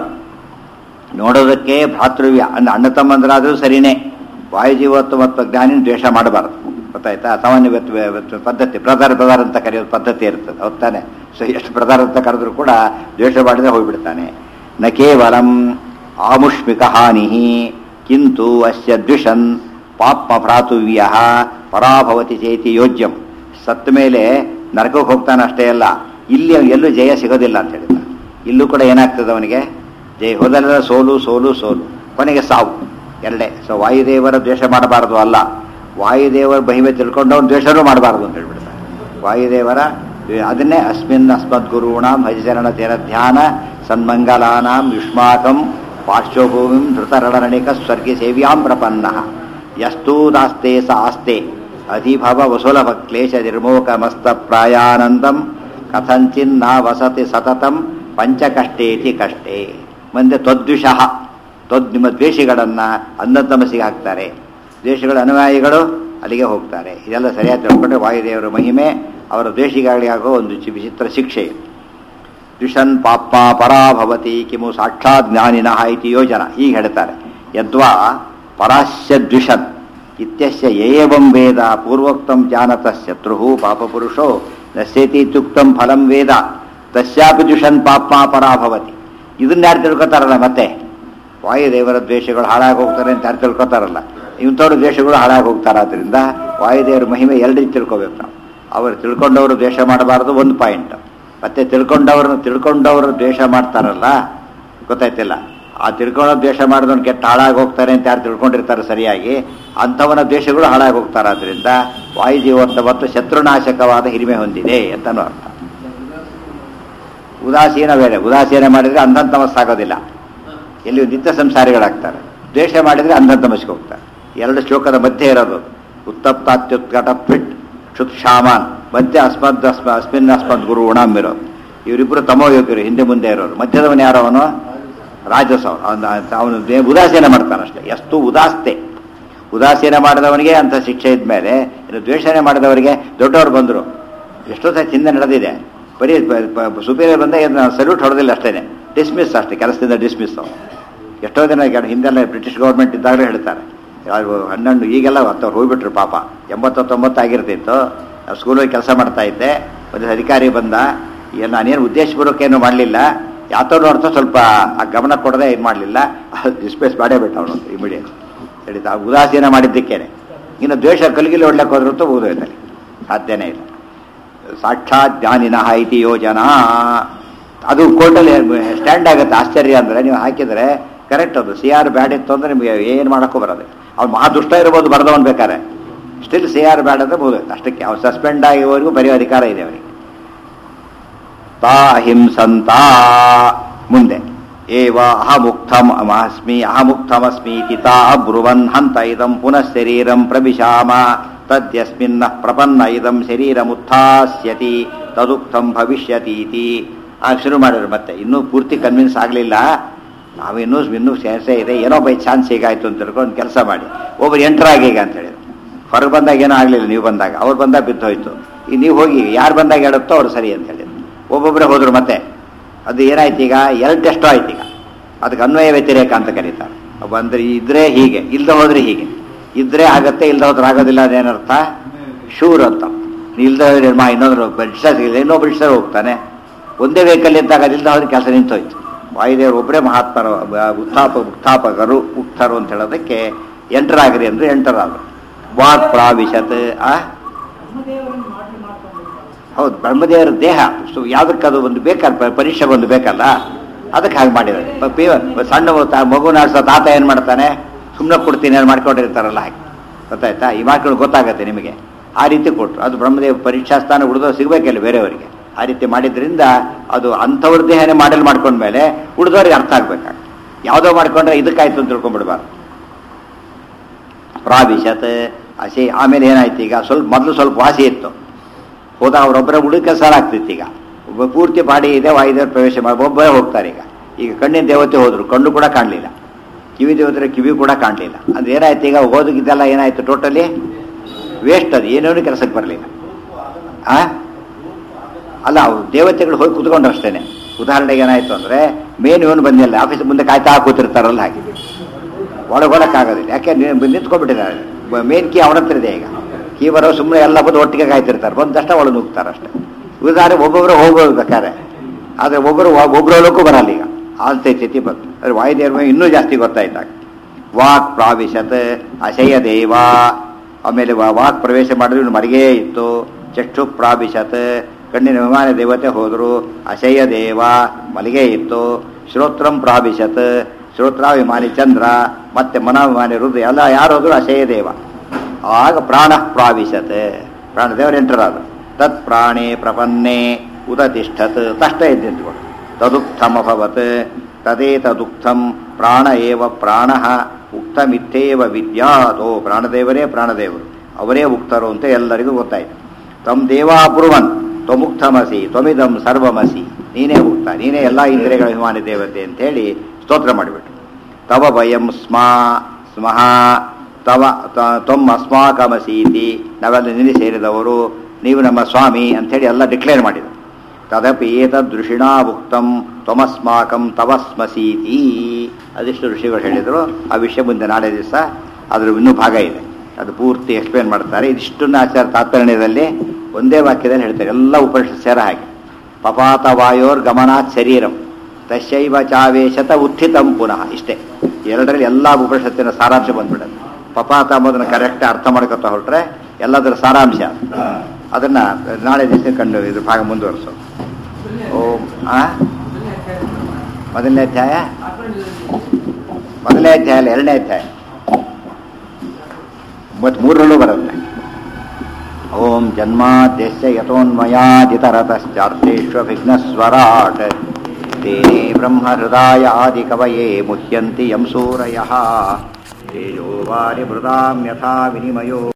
ನೋಡೋದಕ್ಕೆ ಭ್ರಾತೃವ್ಯ ಅಂದ್ರೆ ಅಣ್ಣ ತಮ್ಮಂದರಾದರೂ ಸರಿನೇ ವಾಯುಜೀವತ್ವ ಮತ್ತು ಜ್ಞಾನಿನ ದ್ವೇಷ ಮಾಡಬಾರದು ಗೊತ್ತಾಯ್ತಾ ಸಾಮಾನ್ಯ ವ್ಯತ್- ವ್ಯತ್- ಪದ್ಧತಿ ಬ್ರದರ್ ಬ್ರದರ್ ಅಂತ ಕರೆಯೋದು ಪದ್ಧತಿ ಇರ್ತದೆ ಹೌದಾನೆ ಸೊ ಎಷ್ಟು ಬ್ರದರ್ ಅಂತ ಕರೆದ್ರು ಕೂಡ ದ್ವೇಷ ಮಾಡಿದ್ರೆ ಹೋಗ್ಬಿಡ್ತಾನೆ ನ ಕೇವಲಂ ಆಮುಷ್ಮಿಕ ಹಾನಿ ಕಿಂತು ಅಸ್ಯ ದ್ವಿಷನ್ ಪಾಪ ಭ್ರಾತುವ್ಯ ಪರಾಭವತಿ ಚೇತಿ ಯೋಜ್ಯಂ ಸತ್ತ ಮೇಲೆ ನರಕಕ್ಕೆ ಹೋಗ್ತಾನೆ ಅಷ್ಟೇ ಅಲ್ಲ ಇಲ್ಲಿ ಅವ್ನಿಗೆ ಎಲ್ಲೂ ಜಯ ಸಿಗೋದಿಲ್ಲ ಅಂತ ಹೇಳಿದ ಇಲ್ಲೂ ಕೂಡ ಏನಾಗ್ತದೆ ಅವನಿಗೆ ಜಯ ಹೋದಲ್ಲ ಸೋಲು ಸೋಲು ಸೋಲು ಕೊನೆಗೆ ಸಾವು ಎರಡೇ ಸೊ ವಾಯುದೇವರ ದ್ವೇಷ ಮಾಡಬಾರದು ಅಲ್ಲ ವಾಯುದೇವರ ಮಹಿಮೆ ತಿಳ್ಕೊಂಡವನು ದ್ವೇಷನೂ ಮಾಡಬಾರದು ಅಂತ ಹೇಳ್ಬಿಡ್ತಾರೆ ವಾಯುದೇವರ ಅದನ್ನೇ ಅಸ್ಮಿನ್ ಅಸ್ಮದ್ ಗುರುಣಾಂ ಹರಿಚರಣ ತೀರ ಧ್ಯಾನ ಸನ್ಮಂಗಲಾನಾಂ ಯುಷ್ಮಾಕಂ ಪಾರ್ಶ್ವಭೂಮಿಂ ಧೃತರಣಣಿಕ ಸ್ವರ್ಗಿ ಸೇವ್ಯಾಂ ಪ್ರಪನ್ನ ಯಸ್ತೂದಾಸ್ತೆ ಸ ಆಸ್ತೆ ಅಧಿಭವ ವಸುಲಭ ಕ್ಲೇಶ ನಿರ್ಮೋಕಮಸ್ತ ಪ್ರಾಯಾನಂದಂ ಕಥಂಚಿನ್ನ ವಸತಿ ಸತತಂ ಪಂಚಕಷ್ಟೇತಿ ಕಷ್ಟೇ ಮುಂದೆ ತ್ವದ್ವಿಷಃ ತ್ವದ್ ನಿಮ್ಮ ದ್ವೇಷಿಗಳನ್ನ ಅನ್ನತಮಸಿಗೆ ಹಾಕ್ತಾರೆ ದ್ವೇಷಗಳ ಅನುಯಾಯಿಗಳು ಅಲ್ಲಿಗೆ ಹೋಗ್ತಾರೆ ಇದೆಲ್ಲ ಸರಿಯಾಗಿ ತಿಳ್ಕೊಂಡ್ರೆ ವಾಯುದೇವರ ಮಹಿಮೆ ಅವರ ದ್ವೇಷಿಗಳಿಗೆ ಆಗೋ ಒಂದು ಚಿ- ವಿಚಿತ್ರ ಶಿಕ್ಷೆ ಇದು. ದ್ವಿಷನ್ ಪಾಪ ಪರಾಭವತಿ ಕಿಮು ಸಾಕ್ಷಾತ್ ಜ್ಞಾನಿನಃ ಇತಿ ಯೋಜನ ಹೀಗೆ ಹೇಳ್ತಾರೆ ಯದ್ವಾ ಪರಾಸ್ಯ ದ್ವಿಷನ್ ಇತ್ಯಸ್ಯ ಏವಂ ವೇದ ಪೂರ್ವೋಕ್ತಂ ಜಾನತ ಶತ್ರು ಪಾಪಪುರುಷೋ ನಶ್ಯತಿ ಇತ್ಯುಕ್ತಂ ಫಲಂ ವೇದ ತಸ್ಯಾಪಿ ದ್ವಿಷನ್ ಪಾಪ ಪರಾಭವತಿ ಇದನ್ನ ಯಾರು ತಿಳ್ಕೊತಾರಲ್ಲ ಮತ್ತೆ ವಾಯುದೇವರ ದ್ವೇಷಗಳು ಹಾಳಾಗಿ ಹೋಗ್ತಾರೆ ಅಂತ ಯಾರು ತಿಳ್ಕೊತಾರಲ್ಲ ಇಂಥವ್ರ ದ್ವೇಷಗಳು ಹಾಳಾಗಿ ಹೋಗ್ತಾರಾದ್ರಿಂದ ವಾಯುದೇವರ ಮಹಿಮೆ ಎರಡು ತಿಳ್ಕೊಬೇಕು ನಾವು ಅವರು ತಿಳ್ಕೊಂಡವರು ದ್ವೇಷ ಮಾಡಬಾರದು ಒಂದು ಪಾಯಿಂಟ್ ಮತ್ತೆ ತಿಳ್ಕೊಂಡವ್ರನ್ನ ತಿಳ್ಕೊಂಡವರು ದ್ವೇಷ ಮಾಡ್ತಾರಲ್ಲ ಗೊತ್ತಾಯ್ತಿಲ್ಲ ಆ ತಿಳ್ಕೊಳ್ಳೋ ದ್ವೇಷ ಮಾಡಿದವನು ಕೆಟ್ಟ ಹಾಳಾಗಿ ಹೋಗ್ತಾರೆ ಅಂತ ಯಾರು ತಿಳ್ಕೊಂಡಿರ್ತಾರೆ ಸರಿಯಾಗಿ ಅಂಥವನ ದ್ವೇಷಗಳು ಹಾಳಾಗಿ ಹೋಗ್ತಾರಾದ್ರಿಂದ ವಾಯುಜೀವಂತ ಮತ್ತು ಶತ್ರುನಾಶಕವಾದ ಹಿರಿಮೆ ಹೊಂದಿದೆ ಅಂತನೂ ಅರ್ಥ ಉದಾಸೀನ ಬೇರೆ ಉದಾಸೀನ ಮಾಡಿದ್ರೆ ಅಂಧಂತಮಸ್ಸಾಗೋದಿಲ್ಲ ಎಲ್ಲಿ ನಿತ್ಯ ಸಂಸಾರಿಗಳಾಗ್ತಾರೆ ದ್ವೇಷ ಮಾಡಿದ್ರೆ ಅಂಧಂತಮಸ್ಗೆ ಹೋಗ್ತಾರೆ ಎರಡು ಶ್ಲೋಕದ ಮಧ್ಯೆ ಇರೋದು ಉತ್ತಪ್ತಾತ್ಯುತ್ಕಟ ಟ್ವಿಟ್ ಕ್ಷುತ್ ಶಾಮಾನ್ ಮಧ್ಯೆ ಅಸ್ಮದ್ ಅಸ್ಮ ಅಸ್ಮಿನ್ ಅಸ್ಮದ್ ಗುರು ಉಣಾಮ್ ಇರೋದು ಇವರಿಬ್ಬರು ತಮೋಯೋಗ್ಯರು ಹಿಂದೆ ಮುಂದೆ ಇರೋರು ಮಧ್ಯದವನು ಯಾರು ಅವನು ರಾಜಸ ಅವನು ಅವನು ದೇ- ಉದಾಸೀನ ಮಾಡ್ತಾನಷ್ಟೇ ಎಷ್ಟು ಉದಾಸ್ತೆ ಉದಾಸೀನ ಮಾಡಿದವನಿಗೆ ಅಂತ ಶಿಕ್ಷೆ ಇದ್ಮೇಲೆ ಇನ್ನು ದ್ವೇಷಣೆ ಮಾಡಿದವರಿಗೆ ದೊಡ್ಡವರು ಬಂದರು ಎಷ್ಟೋ ಸತಿ ಹಿಂದೆ ನಡೆದಿದೆ ಬರೀ ಸುಪೀರಿಯರ್ ಬಂದ ಸಲ್ಯೂಟ್ ಹೊಡೆದಿಲ್ಲ ಅಷ್ಟೇ ಡಿಸ್ಮಿಸ್ ಅಷ್ಟೇ ಕೆಲಸದಿಂದ ಡಿಸ್ಮಿಸ್ ಅವನು ಎಷ್ಟೋ ದಿನ ಈಗ ಹಿಂದೆಲ್ಲ ಬ್ರಿಟಿಷ್ ಗೌರ್ಮೆಂಟ್ ಇದ್ದಾಗಲೇ ಹೇಳ್ತಾರೆ ಯಾರು ಹನ್ನೊಂದು ಈಗೆಲ್ಲ ಹತ್ತವ್ರು ಹೋಗ್ಬಿಟ್ರು ಪಾಪ ಎಂಬತ್ತು ತೊಂಬತ್ತು ಆಗಿರ್ತಿತ್ತು ನಾವು ಸ್ಕೂಲಲ್ಲಿ ಕೆಲಸ ಮಾಡ್ತಾ ಇದ್ದೆ ಒಂದು ಅಧಿಕಾರಿ ಬಂದ ಏನು ನಾನೇನು ಉದ್ದೇಶಪೂರ್ವಕ ಏನು ಮಾಡಲಿಲ್ಲ ಯಾತೋ ನೋಡ್ತಾ ಸ್ವಲ್ಪ ಆ ಗಮನ ಕೊಡದೆ ಇದು ಮಾಡಲಿಲ್ಲ ಡಿಸ್ಪೇಸ್ ಮಾಡೇ ಬಿಟ್ಟ ಅವನು ಇಮಿಡಿಯೇಟ್ ಹೇಳಿ ಆ ಉದಾಸೀನ ಮಾಡಿದ್ದಕ್ಕೇನೆ ಇನ್ನು ದ್ವೇಷ ಕಲ್ಗಿಲಿ ಹೊಡ್ಲಕ್ಕೆ ಹೋದ್ರಂತೂ ಹೋಗೋಯ್ತಲ್ಲಿ ಸಾಧ್ಯನೇ ಇಲ್ಲ ಸಾಕ್ಷಾತ್ ಜ್ಞಾನಿನಃ ಇತಿ ಯೋಜನಾ ಅದು ಕೋರ್ಟಲ್ಲಿ ಸ್ಟ್ಯಾಂಡ್ ಆಗುತ್ತೆ ಆಶ್ಚರ್ಯ ಅಂದರೆ ನೀವು ಹಾಕಿದರೆ ಕರೆಕ್ಟ್ ಅದು ಸಿ ಆರ್ ಬ್ಯಾಡ್ ಇತ್ತು ಅಂದರೆ ನಿಮಗೆ ಏನು ಮಾಡೋಕ್ಕೂ ಬರೋದು ಅವ್ನು ಮಹಾ ದುಷ್ಟ ಇರ್ಬೋದು ಬರೆದವನು ಬೇಕಾರೆ ಸ್ಟಿಲ್ ಸಿ ಆರ್ ಬ್ಯಾಡ್ ಅಂದರೆ ಬೋದು ಅಷ್ಟಕ್ಕೆ ಅವ್ನು ಸಸ್ಪೆಂಡ್ ಆಗಿವರೆಗೂ ಬರೆಯೋ ಅಧಿಕಾರ ಇದೆ ಅವನಿಗೆ ತಾ ಹಿಂಸಂತ ಮುಂದೆ ಏವ ಅಹಮುಕ್ತಂ ಅಸ್ಮಿ ಅಹಮುಕ್ತಮಸ್ಮೀತಿ ತಾ ಅಬ್ರುವನ್ ಹಂತ ಇದಂ ಪುನಃ ಶರೀರಂ ಪ್ರವಿಶಾಮ ತದ್ಯಸ್ಮಿನ್ನ ಪ್ರಪನ್ನ ಇದಂ ಶರೀರಮುತ್ಥಾಸ್ಯತಿ ತದುಕ್ತಂ ಭವಿಷ್ಯತೀತಿ ಆಗ ಶುರು ಮಾಡಿದ್ರು ಮತ್ತೆ ಇನ್ನೂ ಪೂರ್ತಿ ಕನ್ವಿನ್ಸ್ ಆಗಲಿಲ್ಲ ನಾವಿನ್ನೂ ಇನ್ನೂ ಸೆನ್ಸೇ ಇದೆ ಏನೋ ಬೈ ಚಾನ್ಸ್ ಹೀಗಾಯ್ತು ಅಂತ ತಿಳ್ಕೊಂಡು ಕೆಲಸ ಮಾಡಿ ಒಬ್ರು ಎಂಟರಾಗಿ ಈಗ ಅಂತ ಹೇಳಿದ್ರು ಹೊರಗೆ ಬಂದಾಗ ಏನೂ ಆಗಲಿಲ್ಲ ನೀವು ಬಂದಾಗ ಅವ್ರು ಬಂದಾಗ ಬಿದ್ದು ಹೋಯ್ತು ಈಗ ನೀವು ಹೋಗಿ ಯಾರು ಬಂದಾಗ ಹೇಳುತ್ತೋ ಅವ್ರು ಸರಿ ಅಂತ ಹೇಳಿದ್ರು ಒಬ್ಬೊಬ್ಬರೇ ಹೋದ್ರು ಮತ್ತೆ ಅದು ಏನಾಯ್ತು ಈಗ ಎರಡು ಟೆಸ್ಟೋ ಆಯ್ತು ಈಗ ಅದಕ್ಕೆ ಅನ್ವಯ ವ್ಯತಿರೇಕ ಅಂತ ಕರೀತಾರೆ ಬಂದ್ರೆ ಇದ್ರೆ ಹೀಗೆ ಇಲ್ದ ಹೋದ್ರೆ ಹೀಗೆ ಇದ್ರೆ ಆಗತ್ತೆ ಇಲ್ದ ಹೋದ್ರೆ ಆಗೋದಿಲ್ಲ ಅದೇನರ್ಥ ಶೂರ್ ಅಂತ ಇಲ್ದ ಹೋದ್ರೆ ಮಾ ಇನ್ನೊಂದು ಬ್ರಿಟಿಷರ್ ಸಿಗಲಿಲ್ಲ ಇನ್ನೊಬ್ಬ ಬ್ರಿಟಿಷರ್ ಹೋಗ್ತಾನೆ ಒಂದೇ ವೆಹಿಕಲ್ ಇದ್ದಾಗ ಅದಿಲ್ದ ಹೋದ್ರೆ ಕೆಲಸ ನಿಂತೋಯ್ತು ವಾಯುದೇವರು ಒಬ್ಬರೇ ಮಹಾತ್ಮರು ಅಹ್, ಉತ್ಥಾಪ ಉತ್ಥಾಪಕರು ಉಕ್ತರು ಅಂತ ಹೇಳೋದಕ್ಕೆ ಎಂಟರಾಗ್ರಿ ಅಂದ್ರೆ ಎಂಟರಾದ್ರು ವಾಕ್ ಪ್ರಾವಿಶತ್ ಆ ಹೌದು ಬ್ರಹ್ಮದೇವರ ದೇಹ ಸೊ ಯಾವುದಕ್ಕೆ ಅದು ಒಂದು ಬೇಕಲ್ಲ ಪ- ಪರೀಕ್ಷೆ ಒಂದು ಬೇಕಲ್ಲ ಅದಕ್ಕೆ ಹಾಗೆ ಮಾಡಿದ್ದಾರೆ ಪ- ಪಿ- ಸಣ್ಣ ತ- ಮಗು ನಾಡ್ಸೋ ತಾತ ಏನು ಮಾಡ್ತಾನೆ ಸುಮ್ಮನೆ ಕೊಡ್ತೀನಿ ಅಂತ ಮಾಡ್ಕೊಂಡಿರ್ತಾರಲ್ಲ ಹಾಗೆ ಗೊತ್ತಾಯ್ತಾ ಈ ಮಾತುಗಳು ಗೊತ್ತಾಗತ್ತೆ ನಿಮಗೆ ಆ ರೀತಿ ಕೊಟ್ಟರು ಅದು ಬ್ರಹ್ಮದೇವ ಪರೀಕ್ಷಾ ಸ್ಥಾನ ಉಳಿದೋ ಸಿಗಬೇಕಲ್ಲ ಬೇರೆಯವರಿಗೆ ಆ ರೀತಿ ಮಾಡಿದ್ರಿಂದ ಅದು ಅಂಥವ್ರ ದೇಹನೇ ಮಾಡೆಲ್ ಮಾಡ್ಕೊಂಡ್ಮೇಲೆ ಉಳಿದವ್ರಿಗೆ ಅರ್ಥ ಆಗ್ಬೇಕಾಗ ಯಾವುದೋ ಮಾಡ್ಕೊಂಡ್ರೆ ಇದಕ್ಕಾಯ್ತು ಅಂತ ತಿಳ್ಕೊಂಡ್ಬಿಡ್ಬಾರ್ದು ಪ್ರಾವಿಶತ್ ಹಸಿ ಆಮೇಲೆ ಏನಾಯ್ತು ಈಗ ಸ್ವಲ್ಪ ಮೊದಲು ಸ್ವಲ್ಪ ವಾಸಿ ಇತ್ತು ಹೋದ ಅವರೊಬ್ಬರ ಹುಡುಕ ಸಾಲ ಆಗ್ತಿತ್ತು ಈಗ ಒಬ್ಬ ಪೂರ್ತಿ ಬಾಡಿ ಇದೆ ವಾಯುದೇವರು ಪ್ರವೇಶ ಮಾಡಿ ಒಬ್ಬರೇ ಹೋಗ್ತಾರೆ ಈಗ ಈಗ ಕಣ್ಣಿನ ದೇವತೆ ಹೋದ್ರು ಕಣ್ಣು ಕೂಡ ಕಾಣಲಿಲ್ಲ ಕಿವಿ ದೇವತೆ ಕಿವಿ ಕೂಡ ಕಾಣಲಿಲ್ಲ ಅದು ಏನಾಯ್ತು ಈಗ ಓದಗಿದ್ದೆಲ್ಲ ಏನಾಯ್ತು ಟೋಟಲಿ ವೇಸ್ಟ್ ಅದು ಏನೇನು ಕೆಲಸಕ್ಕೆ ಬರಲಿಲ್ಲ ಆ ಅಲ್ಲ ಅವ್ರು ದೇವತೆಗಳು ಹೋಗಿ ಕುತ್ಕೊಂಡ್ರು ಅಷ್ಟೇನೆ ಉದಾಹರಣೆಗೆ ಏನಾಯ್ತು ಅಂದ್ರೆ ಮೇನ್ ಇವನು ಬಂದಿಲ್ಲ ಆಫೀಸ್ ಮುಂದೆ ಕಾಯ್ತಾ ಕೂತಿರ್ತಾರಲ್ಲ ಹಾಗೆ ಒಳಗೊಳಕ್ಕಾಗೋದಿಲ್ಲ ಯಾಕೆ ನಿ- ನಿಂತ್ಕೊಂಡ್ಬಿಟ್ಟಿದ್ದಾರೆ ಬ- ಮೇನ್ ಕೀ ಅವನ ಹತ್ರ ಇದೆ ಈಗ ಕೀ ಬರೋ ಸುಮ್ಮನೆ ಎಲ್ಲ ಬಂದು ಒಟ್ಟಿಗೆ ಕಾಯ್ತಿರ್ತಾರೆ ಬಂದ ತಕ್ಷಣ ಒಳಗೆ ನುಗ್ತಾರೆ ಅಷ್ಟೇ ಉದಾಹರಣೆ ಒಬ್ಬೊಬ್ಬರು ಹೋಗ್ಬೋದು ಬೇಕಾದ್ರೆ ಆದರೆ ಒಬ್ಬರು ಒಬ್ಬರೊಳಕ್ಕೂ ಬರಲ್ಲ ಈಗ ಆಲ್ತ ಸ್ಥಿತಿ ಬಂತು ಅದ್ರ ವಾಯುದೇವ್ರ ಮೇಲೆ ಇನ್ನೂ ಜಾಸ್ತಿ ಗೊತ್ತಾಯ್ತಾಗ ವಾಕ್ ಪ್ರಾವಿಶತ್ ಅಶಯ ದೇವ ಆಮೇಲೆ ವಾ- ವಾಕ್ ಪ್ರವೇಶ ಮಾಡಿದ್ರೆ ಇವ್ನು ಮರಿಗೇ ಇತ್ತು ಚಕ್ಷು ಪ್ರಾವಿಶತ್ ಕಣ್ಣಿನ ವಿಮಾನ ದೇವತೆ ಹೋದರು ಅಶಯ ದೇವ ಮಲಿಗೆ ಇತ್ತು ಶ್ರೋತ್ರಂ ಪ್ರಾವಿಶತ್ ಶ್ರೋತ್ರಾಭಿಮಾನಿ ಚಂದ್ರ ಮತ್ತೆ ಮನಾಭಿಮಾನಿ ರುದ್ರ ಎಲ್ಲ ಯಾರು ಹೋದ್ರು ಅಶಯ ದೇವ ಆಗ ಪ್ರಾಣ ಪ್ರಾವಿಶತ್ ಪ್ರಾಣದೇವರು ಎಂಟರಾದ್ರು ತತ್ ಪ್ರಾಣೇ ಪ್ರಪನ್ನೆ ಉದತಿಷ್ಠತ್ ತಷ್ಟ ಎದ್ದಿದ್ದುಗಳು ತದುಕ್ತಮಭವತ್ ತದೇತದುಕ್ತಂ ಪ್ರಾಣ ಏವ ಪ್ರಾಣ ಉಕ್ತಮಿತ್ತೇವ ವಿದ್ಯಾತೋ ಪ್ರಾಣದೇವರೇ ಪ್ರಾಣದೇವರು ಅವರೇ ಉಕ್ತರು ಅಂತ ಎಲ್ಲರಿಗೂ ಗೊತ್ತಾಯ್ತು ತಮ್ ದೇವಾಬ್ರುವನ್ ತ್ವಮುಕ್ತಮಸಿ ತ್ವಮಿದಂ ಸರ್ವಮಸಿ ನೀನೇ ಉಕ್ತ ನೀನೇ ಎಲ್ಲ ಇಂದ್ರಿಯಗಳ ಅಭಿಮಾನಿ ದೇವತೆ ಅಂತೇಳಿ ಸ್ತೋತ್ರ ಮಾಡಿಬಿಟ್ರು ತವ ಭಯಂ ಸ್ಮಾ ಸ್ಮಃ ತವ ತ- ತ್ವಮ್ ಅಸ್ಮಾಕಮಸೀತಿ ನಾವೆಲ್ಲ ನಿನ್ನೆ ಸೇರಿದವರು ನೀವು ನಮ್ಮ ಸ್ವಾಮಿ ಅಂಥೇಳಿ ಎಲ್ಲ ಡಿಕ್ಲೇರ್ ಮಾಡಿದರು ತದಪಿ ಏತದೃಷಿಣಾ ಉಕ್ತಂ ತ್ವಮಸ್ಮಾಕಂ ತವಸ್ಮಸೀತಿ ಅದಿಷ್ಟು ಋಷಿಗಳು ಹೇಳಿದರು ಆ ವಿಷಯ ಮುಂದೆ ನಾಳೆ ದಿವಸ ಅದ್ರ ಇನ್ನೂ ಭಾಗ ಇದೆ ಅದು ಪೂರ್ತಿ ಎಕ್ಸ್ಪ್ಲೇನ್ ಮಾಡ್ತಾರೆ ಇದಿಷ್ಟನ್ನು ಆಚಾರ ತಾತ್ಪರ್ಯದಲ್ಲಿ ಒಂದೇ ವಾಕ್ಯದಲ್ಲಿ ಹೇಳ್ತಾರೆ ಎಲ್ಲ ಉಪನಿಷತ್ ಸೇರ ಹಾಗೆ ಪಪಾತ ವಾಯೋರ್ ಗಮನಾತ್ ಶರೀರಂ ತಶೈವ ಚಾವೇಶತ ಉತ್ಥಿತಂ ಪುನಃ ಇಷ್ಟೇ ಎರಡರಲ್ಲಿ ಎಲ್ಲ ಉಪನಿಷತ್ತಿನ ಸಾರಾಂಶ ಬಂದ್ಬಿಡುತ್ತೆ ಪಪಾತ ಅಂಬೋದನ್ನ ಕರೆಕ್ಟ್ ಅರ್ಥ ಮಾಡ್ಕೊತಾ ಹೊರಟ್ರೆ ಎಲ್ಲದರ ಸಾರಾಂಶ ಅದನ್ನ ನಾಳೆ ದಿವಸ ಕಂಡು ಇದು ಭಾಗ ಮುಂದುವರಿಸೋ ಓಂ ಆ ಮೊದಲನೇ ಅಧ್ಯಾಯ ಮೊದಲನೇ ಅಧ್ಯಾಯ ಅಲ್ಲ ಎರಡನೇ ಅಧ್ಯಾಯ ಮತ್ತು ಮೂರರಲ್ಲೂ ಬರುತ್ತೆ ಓಂ ಜನ್ಮಾದ್ಯಸ್ಯ ಯಥೋನ್ಮಯಾದಿತರತಶ್ಚಾರ್ಥೇಷ್ವಭಿಘ್ನಸ್ವರಾಟ್ ತೇನೇ ಬ್ರಹ್ಮಹೃದಾಯ ಆದಿಕವಯೇ ಮುಹ್ಯಂತಿ ಯಂ ಸೂರಯಃ ತೇಜೋ ವಾರಿ ಮೃದಾಂ ಯಥಾ ವಿನಿಮಯೋ